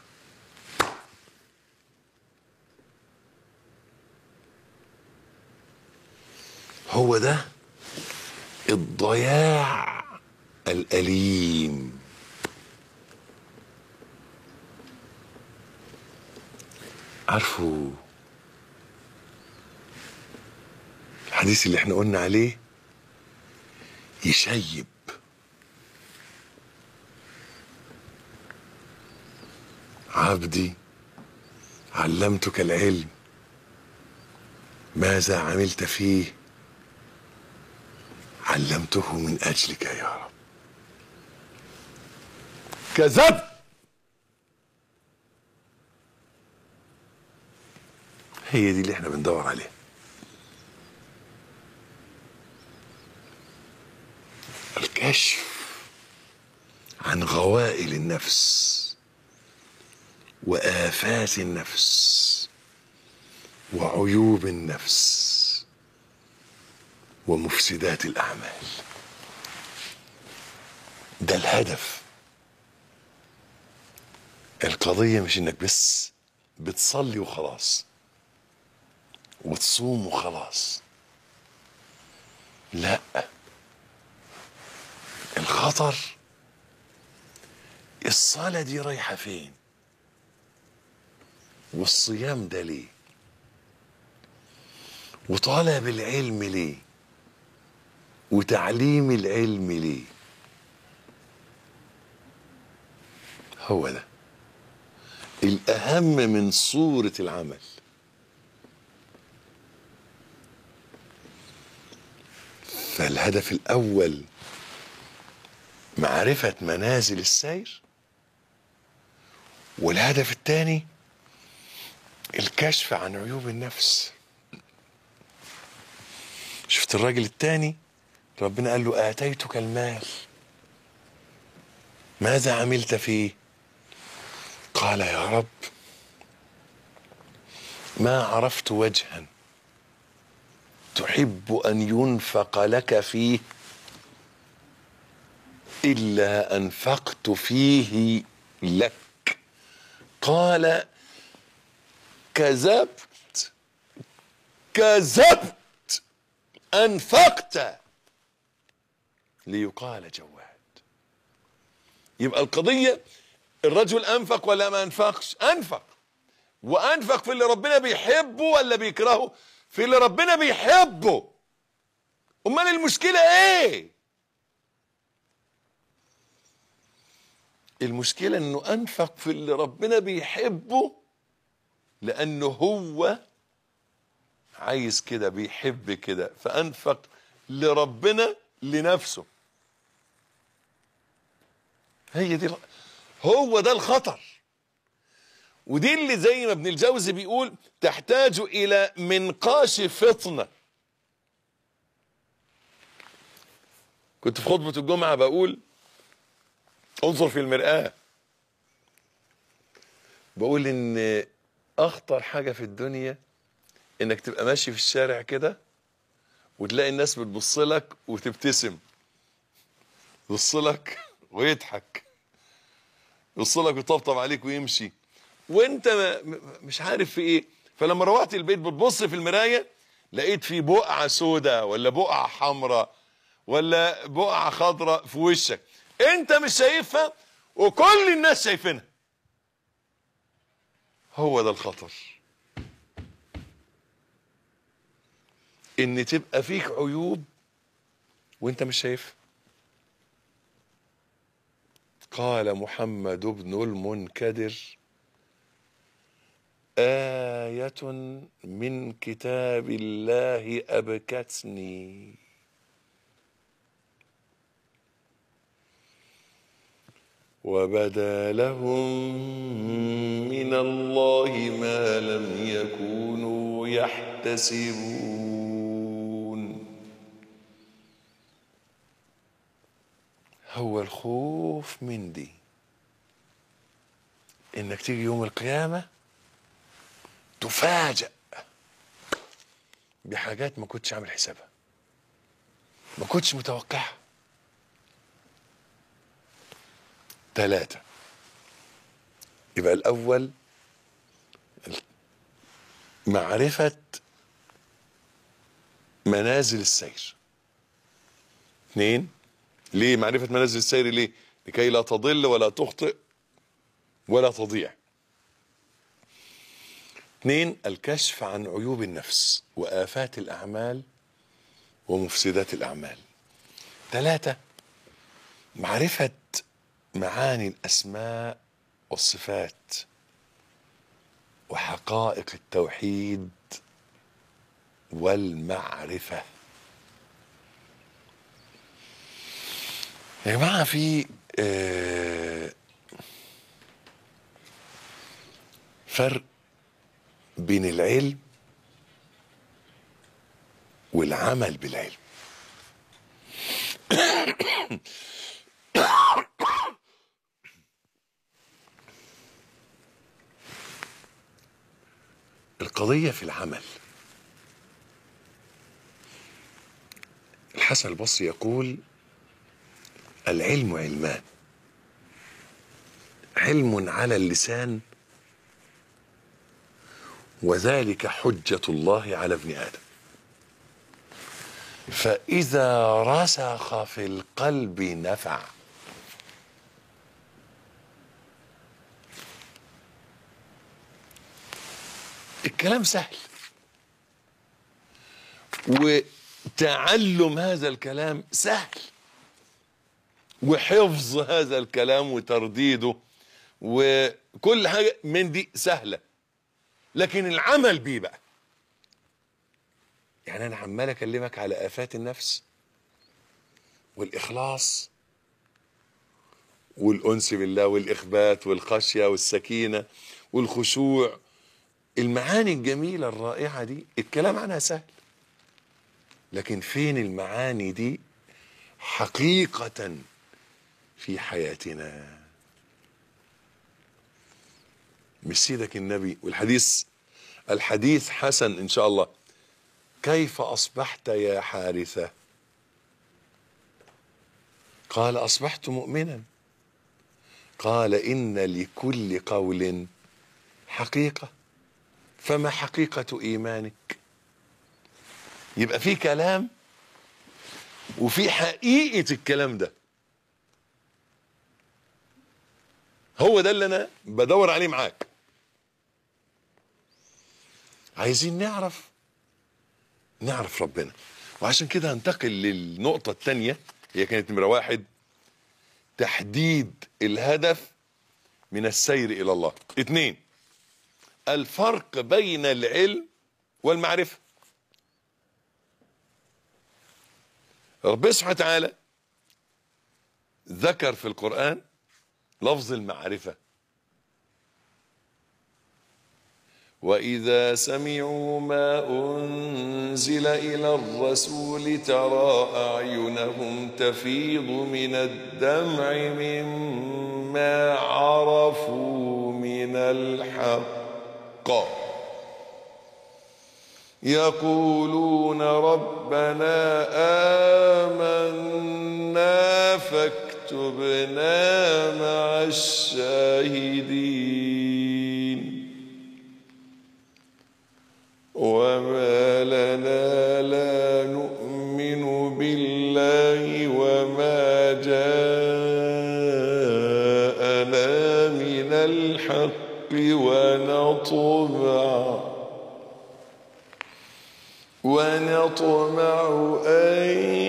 هو ده الضياع الاليم عارفوا الحديث اللي احنا قلنا عليه يشيب عبدي علمتك العلم ماذا عملت فيه علمته من اجلك يا رب كذبت هي دي اللي احنا بندور عليها الكشف عن غوائل النفس وآفات النفس وعيوب النفس ومفسدات الأعمال ده الهدف القضية مش انك بس بتصلي وخلاص وتصوم وخلاص لا الخطر الصلاة دي رايحة فين والصيام ده ليه وطلب العلم ليه وتعليم العلم ليه هو ده الأهم من صورة العمل فالهدف الأول معرفة منازل السير والهدف الثاني الكشف عن عيوب النفس شفت الراجل الثاني ربنا قال له آتيتك المال ماذا عملت فيه قال يا رب ما عرفت وجها تحب ان ينفق لك فيه الا انفقت فيه لك قال كذبت كذبت انفقت ليقال جواد يبقى القضيه الرجل انفق ولا ما انفقش انفق وانفق في اللي ربنا بيحبه ولا بيكرهه في اللي ربنا بيحبه امال المشكله ايه المشكله انه انفق في اللي ربنا بيحبه لانه هو عايز كده بيحب كده فانفق لربنا لنفسه هي دي الخ- هو ده الخطر ودي اللي زي ما ابن الجوزي بيقول تحتاج الى منقاش فطنه كنت في خطبه الجمعه بقول انظر في المرآة بقول ان اخطر حاجة في الدنيا انك تبقى ماشي في الشارع كده وتلاقي الناس بتبص لك وتبتسم يبص لك ويضحك يبص لك ويطبطب عليك ويمشي وانت ما م- مش عارف في ايه فلما روحت البيت بتبص في المرايه لقيت في بقعه سوداء ولا بقعه حمراء ولا بقعه خضراء في وشك انت مش شايفها وكل الناس شايفينها هو ده الخطر ان تبقى فيك عيوب وانت مش شايفها قال محمد بن المنكدر آية من كتاب الله أبكتني وبدا لهم من الله ما لم يكونوا يحتسبون هو الخوف من دي انك تيجي يوم القيامه تفاجأ بحاجات ما كنتش عامل حسابها ما كنتش متوقعها ثلاثة يبقى الأول معرفة منازل السير اثنين ليه معرفة منازل السير ليه لكي لا تضل ولا تخطئ ولا تضيع اثنين الكشف عن عيوب النفس وآفات الأعمال ومفسدات الأعمال ثلاثة معرفة معاني الأسماء والصفات وحقائق التوحيد والمعرفة يا جماعة في آه، فرق بين العلم والعمل بالعلم القضية في العمل الحسن البصري يقول العلم علمان علم على اللسان وذلك حجة الله على ابن آدم فإذا رسخ في القلب نفع الكلام سهل وتعلم هذا الكلام سهل وحفظ هذا الكلام وترديده وكل حاجة من دي سهلة لكن العمل بيه بقى يعني انا عمال اكلمك على افات النفس والاخلاص والانس بالله والاخبات والخشيه والسكينه والخشوع المعاني الجميله الرائعه دي الكلام عنها سهل لكن فين المعاني دي حقيقه في حياتنا مش سيدك النبي والحديث الحديث حسن ان شاء الله كيف اصبحت يا حارثه قال اصبحت مؤمنا قال ان لكل قول حقيقه فما حقيقه ايمانك يبقى في كلام وفي حقيقه الكلام ده هو ده اللي انا بدور عليه معاك عايزين نعرف نعرف ربنا وعشان كده هنتقل للنقطة الثانية هي كانت نمرة واحد تحديد الهدف من السير إلى الله اثنين الفرق بين العلم والمعرفة ربنا سبحانه وتعالى ذكر في القرآن لفظ المعرفة وإذا سمعوا ما أنزل إلى الرسول ترى أعينهم تفيض من الدمع مما عرفوا من الحق يقولون ربنا آمنا فاكتبنا مع الشاهدين وما لنا لا نؤمن بالله وما جاءنا من الحق ونطمع ونطمع أن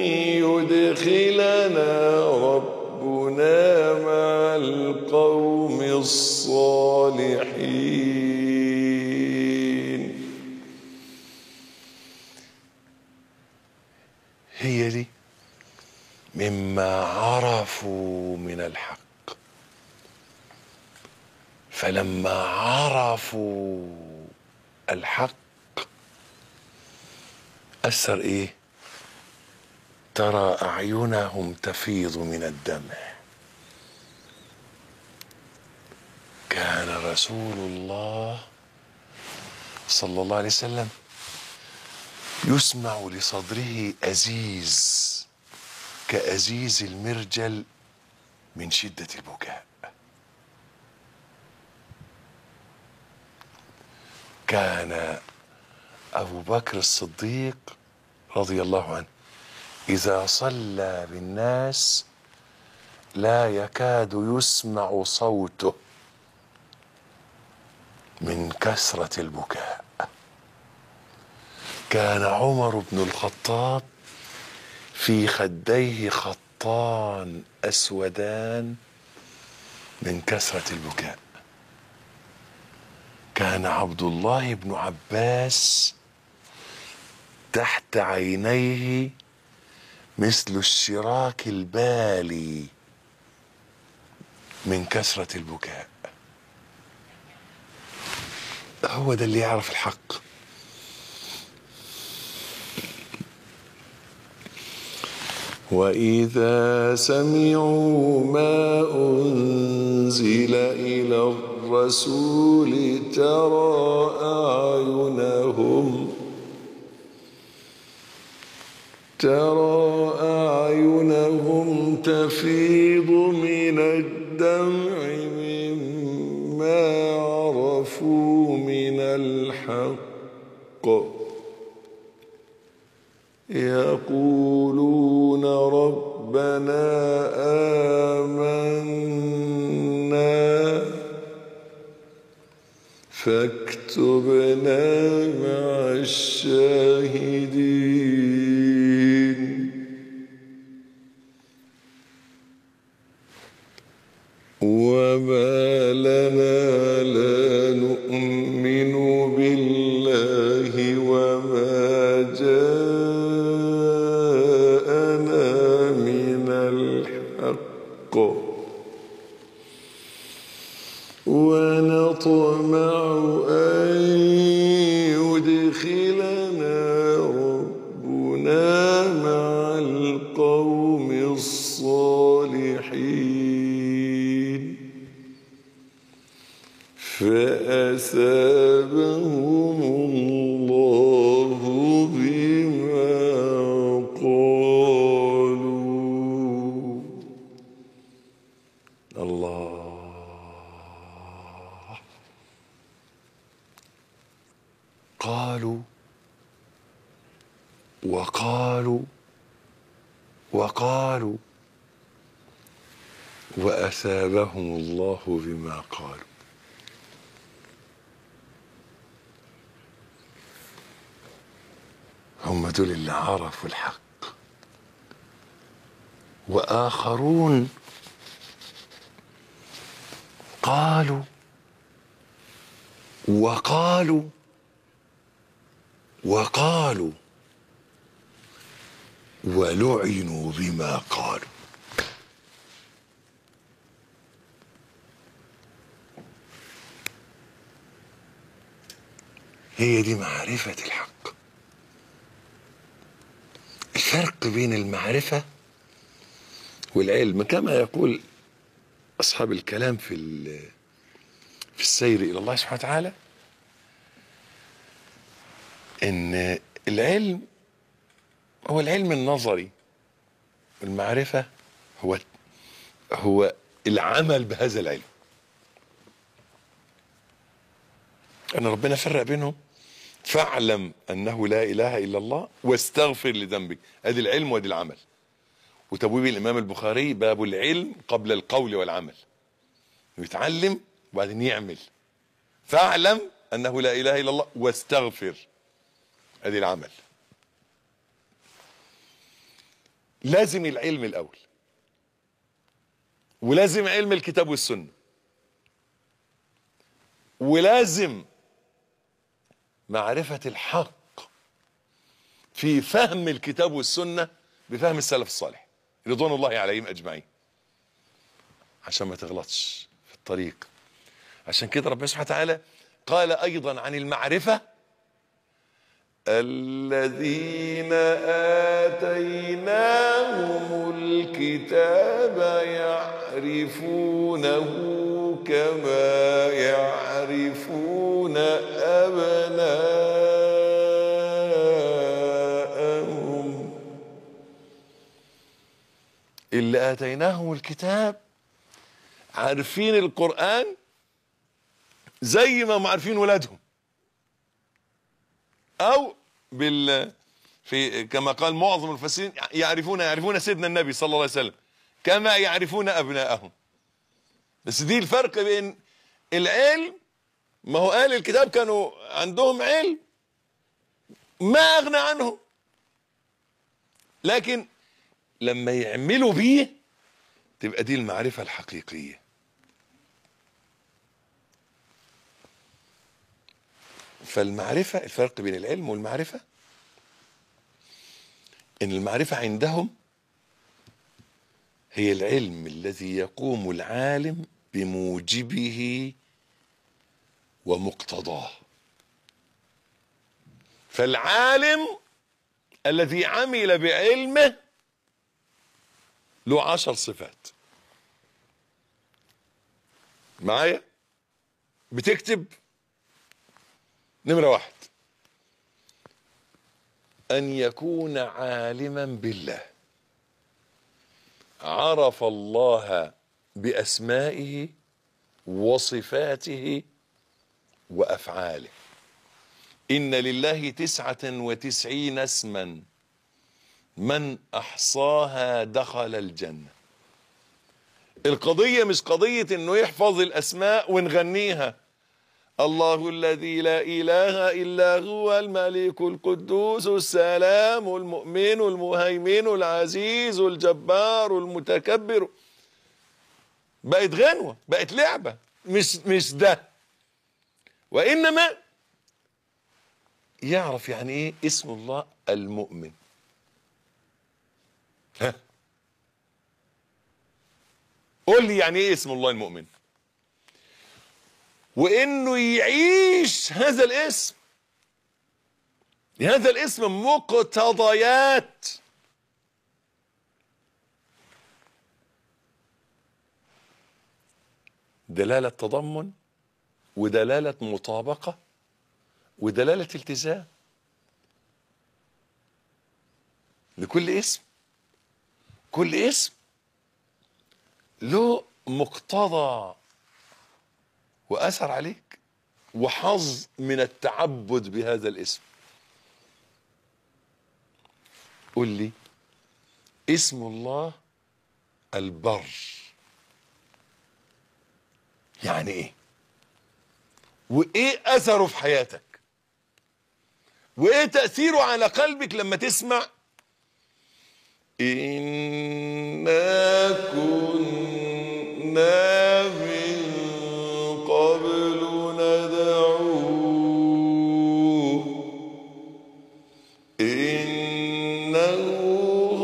يدخلنا ربنا مع القوم الصالحين هي دي مما عرفوا من الحق فلما عرفوا الحق أثر إيه؟ ترى أعينهم تفيض من الدمع كان رسول الله صلى الله عليه وسلم يسمع لصدره أزيز كأزيز المرجل من شدة البكاء كان أبو بكر الصديق رضي الله عنه إذا صلى بالناس لا يكاد يسمع صوته من كثرة البكاء كان عمر بن الخطاب في خديه خطان أسودان من كثرة البكاء كان عبد الله بن عباس تحت عينيه مثل الشراك البالي من كثرة البكاء هو ده اللي يعرف الحق وإذا سمعوا ما أنزل إلى الرسول ترى أعينهم ترى أعينهم تفيض من الدمع مما عرفوا من الحق يقولون ربنا آمنا فاكتبنا مع الشاهدين وما لنا لا نؤمن بالله وما جاءنا من الحق ونطمع أن يدخلنا ربنا مع القوم الصالحين فأثابهم الله بما قالوا الله قالوا وقالوا وقالوا وأثابهم الله بما قالوا هم دول اللي عرفوا الحق وآخرون قالوا وقالوا وقالوا ولعنوا بما قالوا هي دي معرفة الحق الفرق بين المعرفة والعلم كما يقول أصحاب الكلام في ال- في السير إلى الله سبحانه وتعالى إن العلم هو العلم النظري والمعرفة هو هو العمل بهذا العلم أن ربنا فرق بينهم فاعلم أنه لا إله إلا الله واستغفر لذنبك أدي العلم وأدي العمل وتبويب الإمام البخاري باب العلم قبل القول والعمل يتعلم وبعدين يعمل فاعلم أنه لا إله إلا الله واستغفر أدي العمل لازم العلم الأول ولازم علم الكتاب والسنة ولازم معرفة الحق في فهم الكتاب والسنة بفهم السلف الصالح رضوان الله عليهم أجمعين عشان ما تغلطش في الطريق عشان كده ربنا سبحانه وتعالى قال أيضا عن المعرفة الذين آتيناهم الكتاب يعرفونه كما يعرفون أبناءهم اللي آتيناهم الكتاب عارفين القرآن زي ما هم عارفين ولادهم او بال في كما قال معظم المفسرين يعرفون يعرفون سيدنا النبي صلى الله عليه وسلم كما يعرفون ابناءهم بس دي الفرق بين العلم ما هو اهل الكتاب كانوا عندهم علم ما اغنى عنهم لكن لما يعملوا بيه تبقى دي المعرفة الحقيقية فالمعرفة الفرق بين العلم والمعرفة ان المعرفة عندهم هي العلم الذي يقوم العالم بموجبه ومقتضاه فالعالم الذي عمل بعلمه له عشر صفات معايا بتكتب نمرة واحد أن يكون عالما بالله عرف الله بأسمائه وصفاته وأفعاله إن لله تسعة وتسعين اسما من أحصاها دخل الجنة القضية مش قضية إنه يحفظ الأسماء ونغنيها الله الذي لا إله إلا هو الملك القدوس السلام المؤمن المهيمن العزيز الجبار المتكبر بقت غنوة بقت لعبة مش مش ده وإنما يعرف يعني إيه اسم الله المؤمن ها قول لي يعني إيه اسم الله المؤمن وانه يعيش هذا الاسم هذا الاسم مقتضيات دلالة تضمن ودلالة مطابقة ودلالة التزام لكل اسم كل اسم له مقتضى واثر عليك وحظ من التعبد بهذا الاسم قل لي اسم الله البر يعني ايه وايه اثره في حياتك وايه تاثيره على قلبك لما تسمع انا كنا من قبل ندعوه إنه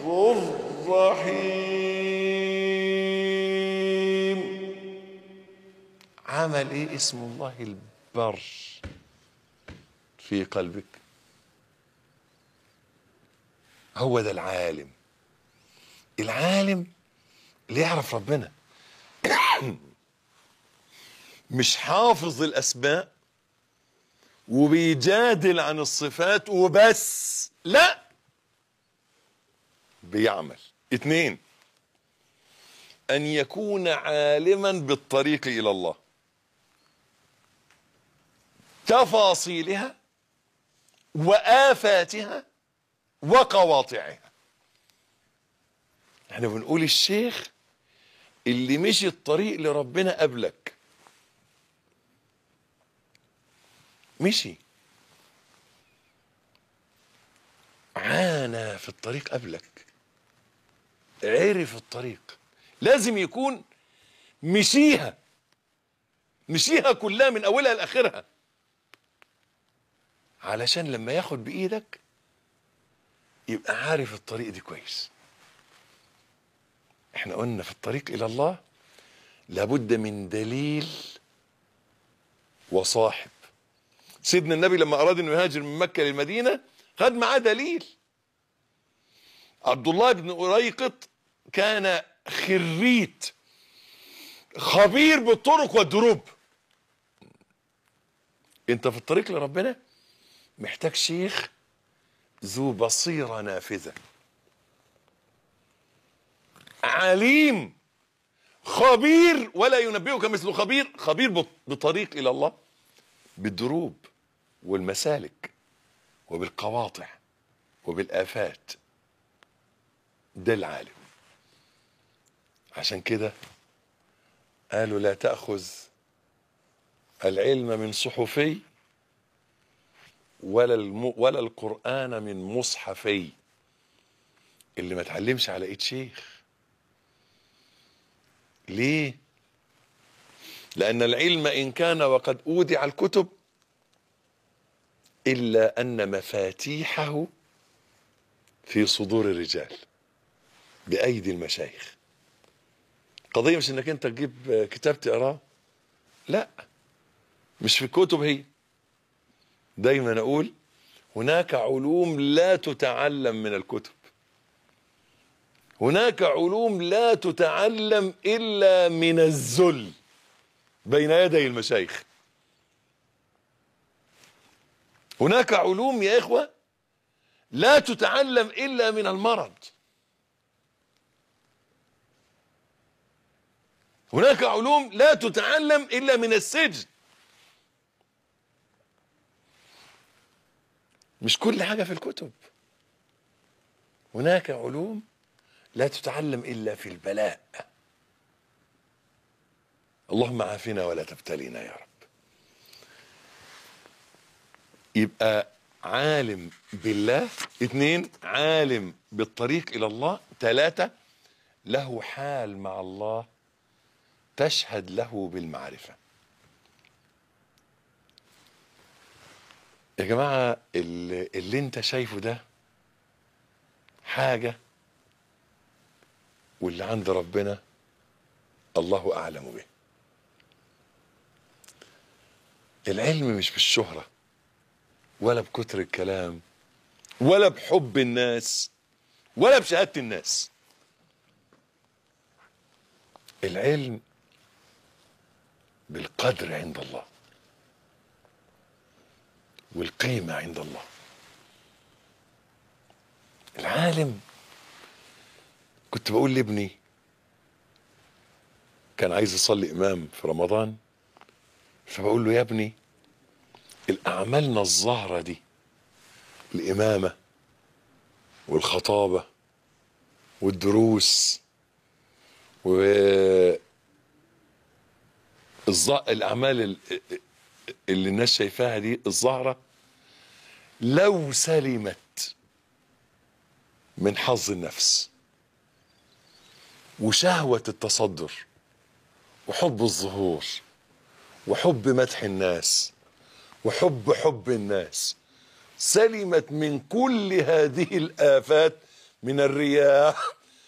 الرحيم عمل ايه اسم الله البر في قلبك هو ده العالم العالم اللي يعرف ربنا مش حافظ الاسماء وبيجادل عن الصفات وبس لا بيعمل اتنين ان يكون عالما بالطريق الى الله تفاصيلها وافاتها وقواطعها احنا بنقول الشيخ اللي مشي الطريق لربنا قبلك مشي عانى في الطريق قبلك عرف الطريق لازم يكون مشيها مشيها كلها من اولها لاخرها علشان لما ياخد بايدك يبقى عارف الطريق دي كويس احنا قلنا في الطريق الى الله لابد من دليل وصاحب سيدنا النبي لما اراد انه يهاجر من مكه للمدينه خد معاه دليل عبد الله بن أريقط كان خريت خبير بالطرق والدروب انت في الطريق لربنا محتاج شيخ ذو بصيرة نافذة عليم خبير ولا ينبئك مثل خبير خبير بط- بطريق إلى الله بالدروب والمسالك وبالقواطع وبالآفات ده العالم عشان كده قالوا لا تأخذ العلم من صحفي ولا الم... ولا القرآن من مصحفي اللي ما اتعلمش على ايد شيخ ليه لأن العلم إن كان وقد أودع الكتب إلا أن مفاتيحه في صدور الرجال بأيدي المشايخ قضية مش انك انت تجيب كتاب تقراه لا مش في الكتب هي دايما اقول هناك علوم لا تتعلم من الكتب هناك علوم لا تتعلم الا من الذل بين يدي المشايخ هناك علوم يا اخوه لا تتعلم الا من المرض هناك علوم لا تتعلم الا من السجن مش كل حاجه في الكتب هناك علوم لا تتعلم الا في البلاء اللهم عافنا ولا تبتلينا يا رب يبقى عالم بالله اثنين عالم بالطريق الى الله ثلاثة له حال مع الله تشهد له بالمعرفة يا جماعة اللي, اللي انت شايفه ده حاجة واللي عند ربنا الله أعلم به العلم مش بالشهرة ولا بكتر الكلام ولا بحب الناس ولا بشهادة الناس العلم بالقدر عند الله والقيمة عند الله العالم كنت بقول لابني كان عايز يصلي إمام في رمضان فبقول له يا ابني الأعمالنا الظاهرة دي الإمامة والخطابة والدروس و الظ... الأعمال ال- اللي الناس شايفاها دي الظاهرة لو سلمت من حظ النفس وشهوة التصدر وحب الظهور وحب مدح الناس وحب حب الناس سلمت من كل هذه الآفات من الرياء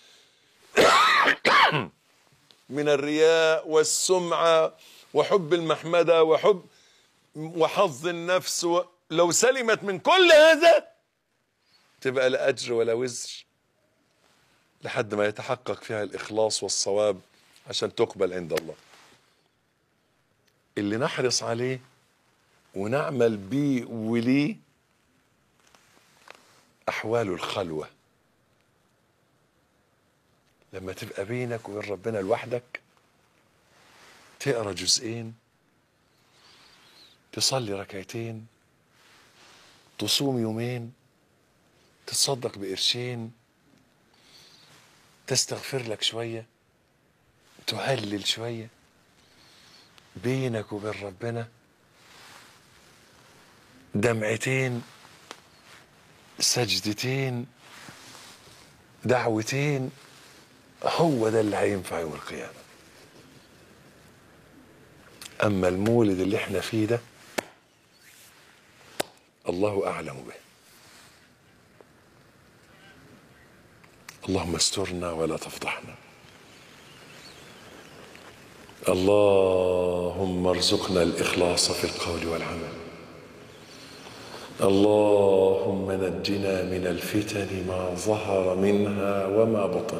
من الرياء والسمعة وحب المحمدة وحب وحظ النفس و... لو سلمت من كل هذا تبقى لا أجر ولا وزر لحد ما يتحقق فيها الإخلاص والصواب عشان تقبل عند الله اللي نحرص عليه ونعمل بيه وليه أحوال الخلوة لما تبقى بينك وبين ربنا لوحدك تقرا جزئين تصلي ركعتين تصوم يومين تتصدق بقرشين تستغفر لك شويه تهلل شويه بينك وبين ربنا دمعتين سجدتين دعوتين هو ده اللي هينفع يوم القيامة أما المولد اللي احنا فيه ده الله أعلم به اللهم استرنا ولا تفضحنا اللهم ارزقنا الإخلاص في القول والعمل اللهم نجنا من الفتن ما ظهر منها وما بطن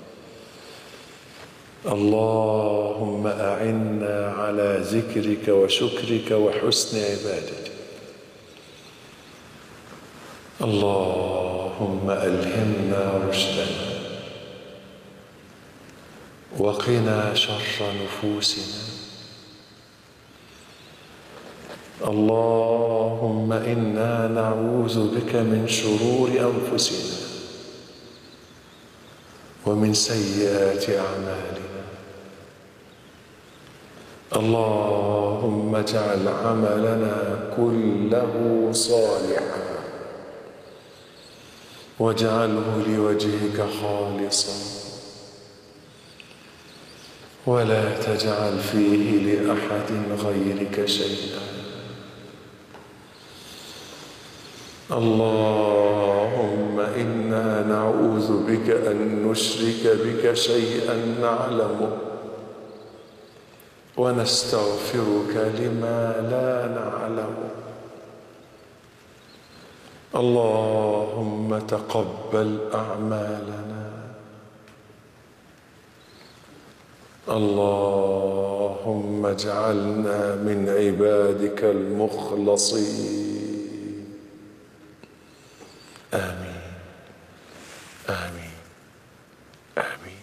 اللهم أعنا على ذكرك وشكرك وحسن عبادتك اللهم ألهمنا رشدنا وقنا شر نفوسنا اللهم انا نعوذ بك من شرور انفسنا ومن سيئات اعمالنا اللهم اجعل عملنا كله صالحا واجعله لوجهك خالصا ولا تجعل فيه لاحد غيرك شيئا اللهم انا نعوذ بك ان نشرك بك شيئا نعلمه ونستغفرك لما لا نعلمه اللهم تقبل اعمالنا اللهم اجعلنا من عبادك المخلصين آمين آمين آمين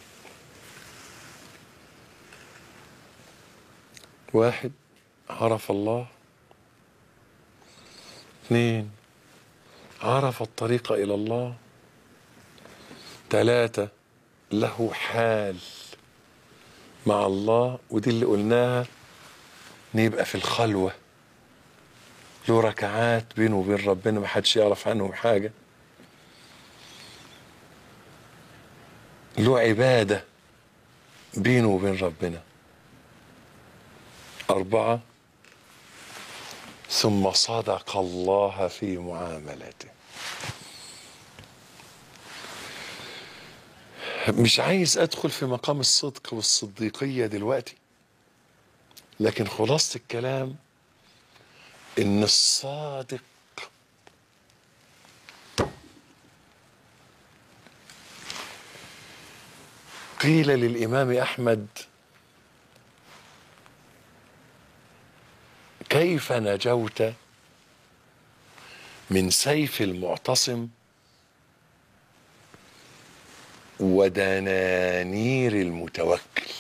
واحد عرف الله اثنين عرف الطريق إلى الله ثلاثة له حال مع الله ودي اللي قلناها نبقى في الخلوة له ركعات بينه وبين ربنا ما حدش يعرف عنهم حاجة له عبادة بينه وبين ربنا أربعة ثم صدق الله في معاملته مش عايز أدخل في مقام الصدق والصديقية دلوقتي لكن خلاصة الكلام إن الصادق قيل للإمام أحمد كيف نجوت من سيف المعتصم ودنانير المتوكل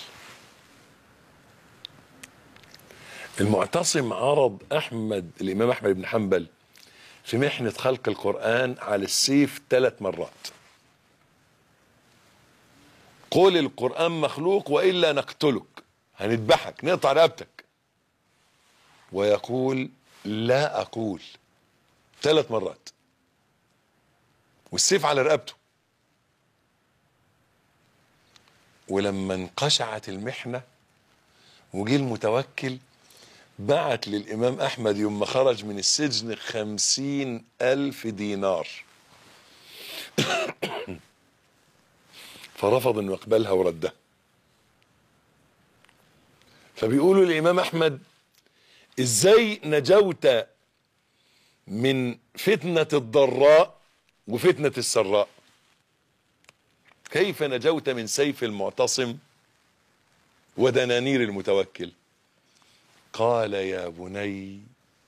المعتصم عرض احمد الامام احمد بن حنبل في محنه خلق القران على السيف ثلاث مرات قول القران مخلوق والا نقتلك هنذبحك نقطع رقبتك ويقول لا اقول ثلاث مرات والسيف على رقبته ولما انقشعت المحنه وجي المتوكل بعت للإمام أحمد يوم ما خرج من السجن خمسين ألف دينار فرفض انه يقبلها وردها فبيقولوا الامام احمد ازاي نجوت من فتنة الضراء وفتنة السراء كيف نجوت من سيف المعتصم ودنانير المتوكل قال يا بني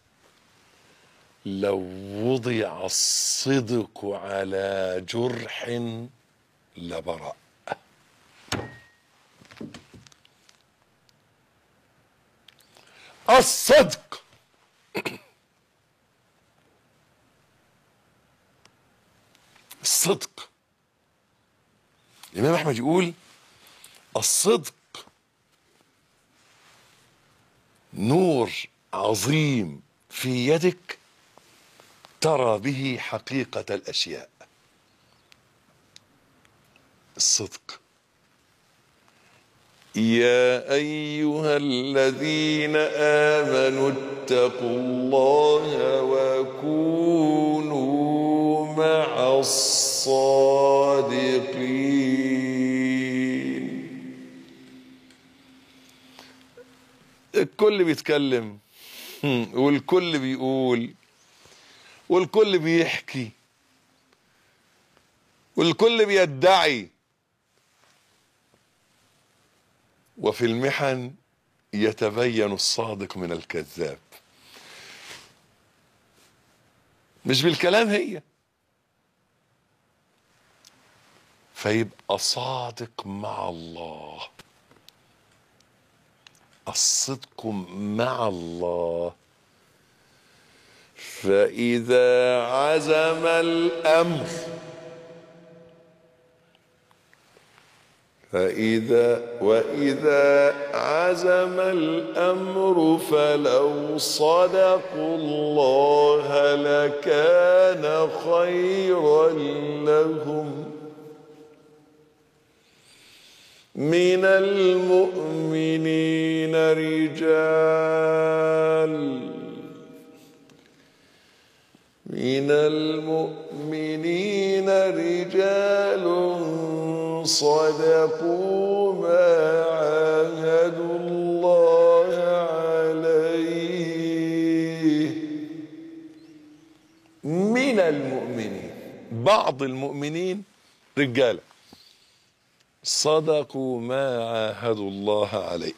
لو وضع الصدق على جرح لبرأ الصدق الصدق الإمام أحمد يقول الصدق نور عظيم في يدك ترى به حقيقة الأشياء الصدق يا أيها الذين آمنوا اتقوا الله وكونوا مع الصادقين الكل بيتكلم والكل بيقول والكل بيحكي والكل بيدعي وفي المحن يتبين الصادق من الكذاب مش بالكلام هي فيبقى صادق مع الله الصدق مع الله فإذا عزم الأمر فإذا وإذا عزم الأمر فلو صدقوا الله لكان خيرا لهم من المؤمنين رجال من المؤمنين رجال صدقوا ما عاهدوا الله عليه من المؤمنين بعض المؤمنين رجاله صدقوا ما عاهدوا الله عليه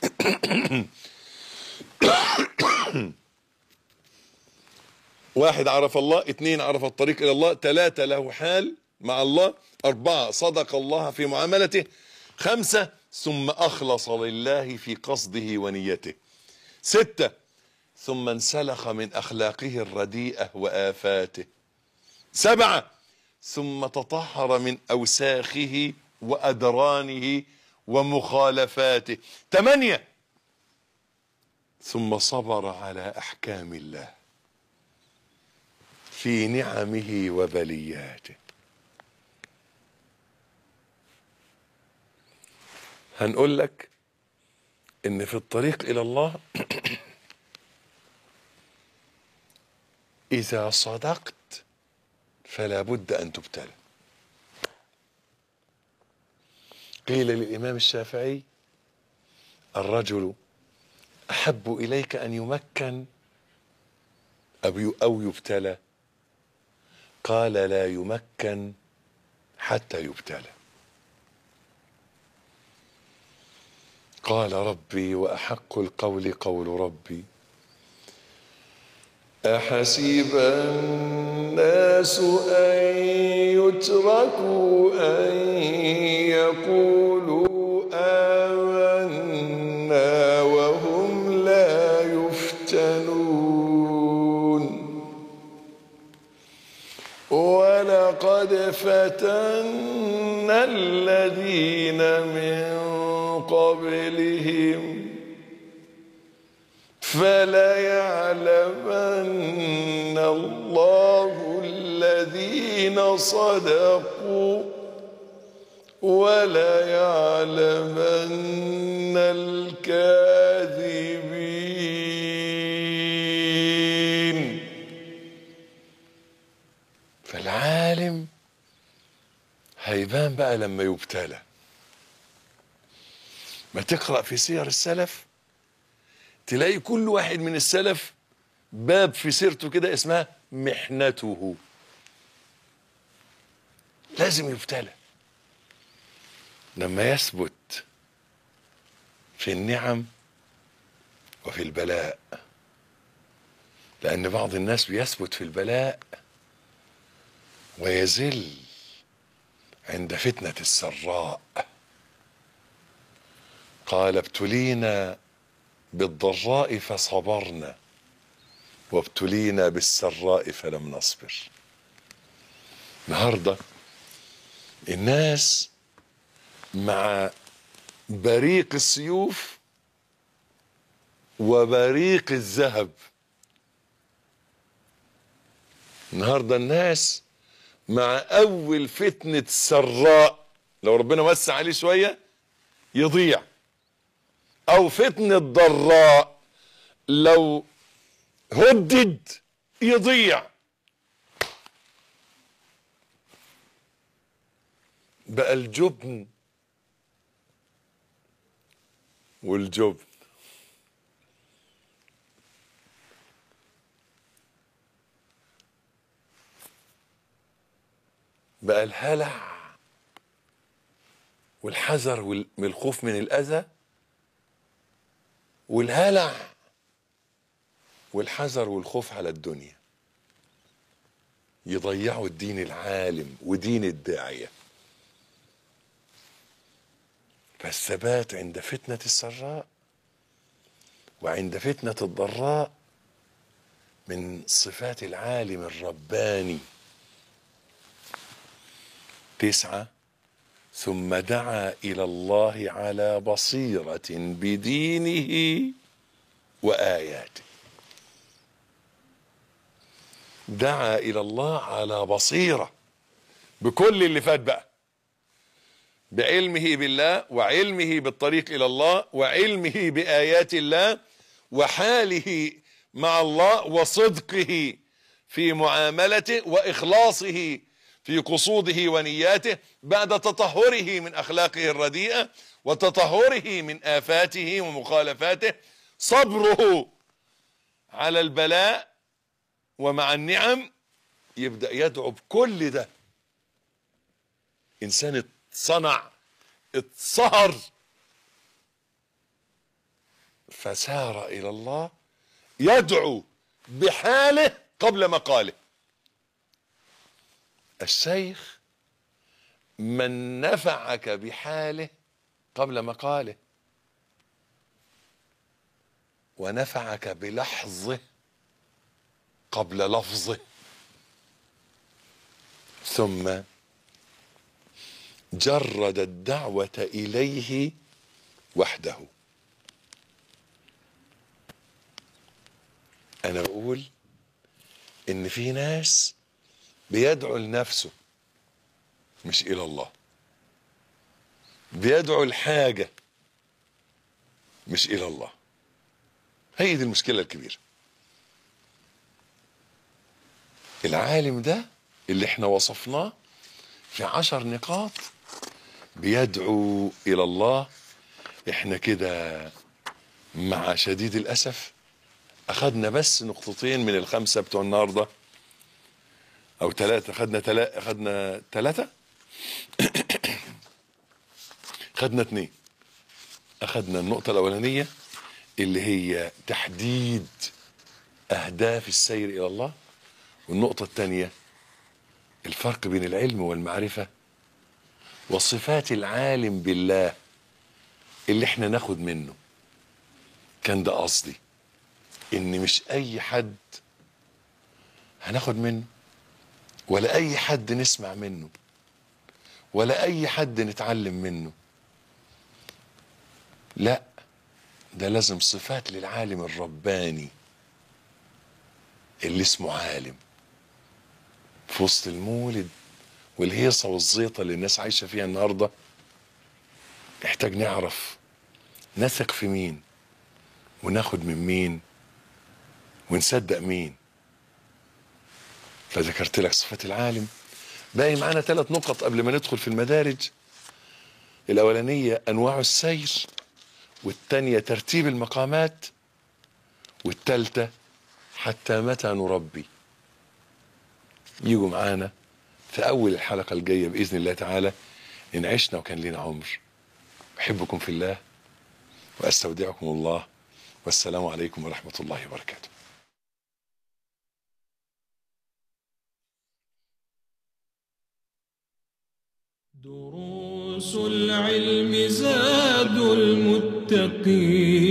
واحد عرف الله اثنين عرف الطريق الى الله ثلاثة له حال مع الله أربعة صدق الله في معاملته خمسة ثم أخلص لله في قصده ونيته ستة ثم انسلخ من أخلاقه الرديئة وآفاته سبعة ثم تطهر من أوساخه وأدرانه ومخالفاته ثمانية ثم صبر على أحكام الله في نعمه وبلياته هنقول لك ان في الطريق الى الله اذا صدقت فلا بد ان تبتلى قيل للامام الشافعي الرجل احب اليك ان يمكن او يبتلى قال لا يمكن حتى يبتلى قال ربي واحق القول قول ربي احسب الناس ان يتركوا ان يقولوا امنا وهم لا يفتنون ولقد فتنا الذين من قبلهم فليعلمن الله الذين صدقوا وليعلمن الكاذبين فالعالم هيبان بقى لما يبتلى ما تقرأ في سير السلف تلاقي كل واحد من السلف باب في سيرته كده اسمها محنته لازم يبتلى لما يثبت في النعم وفي البلاء لأن بعض الناس بيثبت في البلاء ويزل عند فتنة السراء قال ابتلينا بالضراء فصبرنا وابتلينا بالسراء فلم نصبر النهارده الناس مع بريق السيوف وبريق الذهب النهارده الناس مع اول فتنه سراء لو ربنا وسع عليه شويه يضيع او فتنه ضراء لو هدد يضيع بقى الجبن والجبن بقى الهلع والحذر وال- من الخوف من الأذى والهلع والحذر والخوف على الدنيا يضيعوا الدين العالم ودين الداعية فالثبات عند فتنة السراء وعند فتنة الضراء من صفات العالم الرباني تسعة ثم دعا إلى الله على بصيرة بدينه وآياته دعا إلى الله على بصيرة بكل اللي فات بقى بعلمه بالله وعلمه بالطريق إلى الله وعلمه بآيات الله وحاله مع الله وصدقه في معاملته وإخلاصه في قصوده ونياته بعد تطهره من أخلاقه الرديئة وتطهره من آفاته ومخالفاته صبره على البلاء ومع النعم يبدأ يدعو بكل ده إنسان اتصنع اتصهر فسار إلى الله يدعو بحاله قبل مقاله الشيخ من نفعك بحاله قبل مقاله ونفعك بلحظه قبل لفظه ثم جرد الدعوة إليه وحده أنا أقول إن في ناس بيدعو لنفسه مش إلى الله بيدعو الحاجة مش إلى الله هي دي المشكلة الكبيرة العالم ده اللي احنا وصفناه في عشر نقاط بيدعو إلى الله احنا كده مع شديد الأسف أخذنا بس نقطتين من الخمسة بتوع النهارده او ثلاثة خدنا تلا خدنا ثلاثة خدنا اثنين اخدنا النقطة الاولانية اللي هي تحديد اهداف السير الى الله والنقطة الثانية الفرق بين العلم والمعرفة وصفات العالم بالله اللي احنا ناخد منه كان ده قصدي ان مش اي حد هناخد منه ولا اي حد نسمع منه ولا اي حد نتعلم منه لا ده لازم صفات للعالم الرباني اللي اسمه عالم في وسط المولد والهيصة والزيطة اللي الناس عايشة فيها النهاردة نحتاج نعرف نثق في مين وناخد من مين ونصدق مين فذكرت لك صفات العالم باقي معانا ثلاث نقط قبل ما ندخل في المدارج الأولانية أنواع السير والتانية ترتيب المقامات والتالتة حتى متى نربي يجوا معانا في أول الحلقة الجاية بإذن الله تعالى إن عشنا وكان لنا عمر أحبكم في الله وأستودعكم الله والسلام عليكم ورحمة الله وبركاته دروس العلم زاد المتقين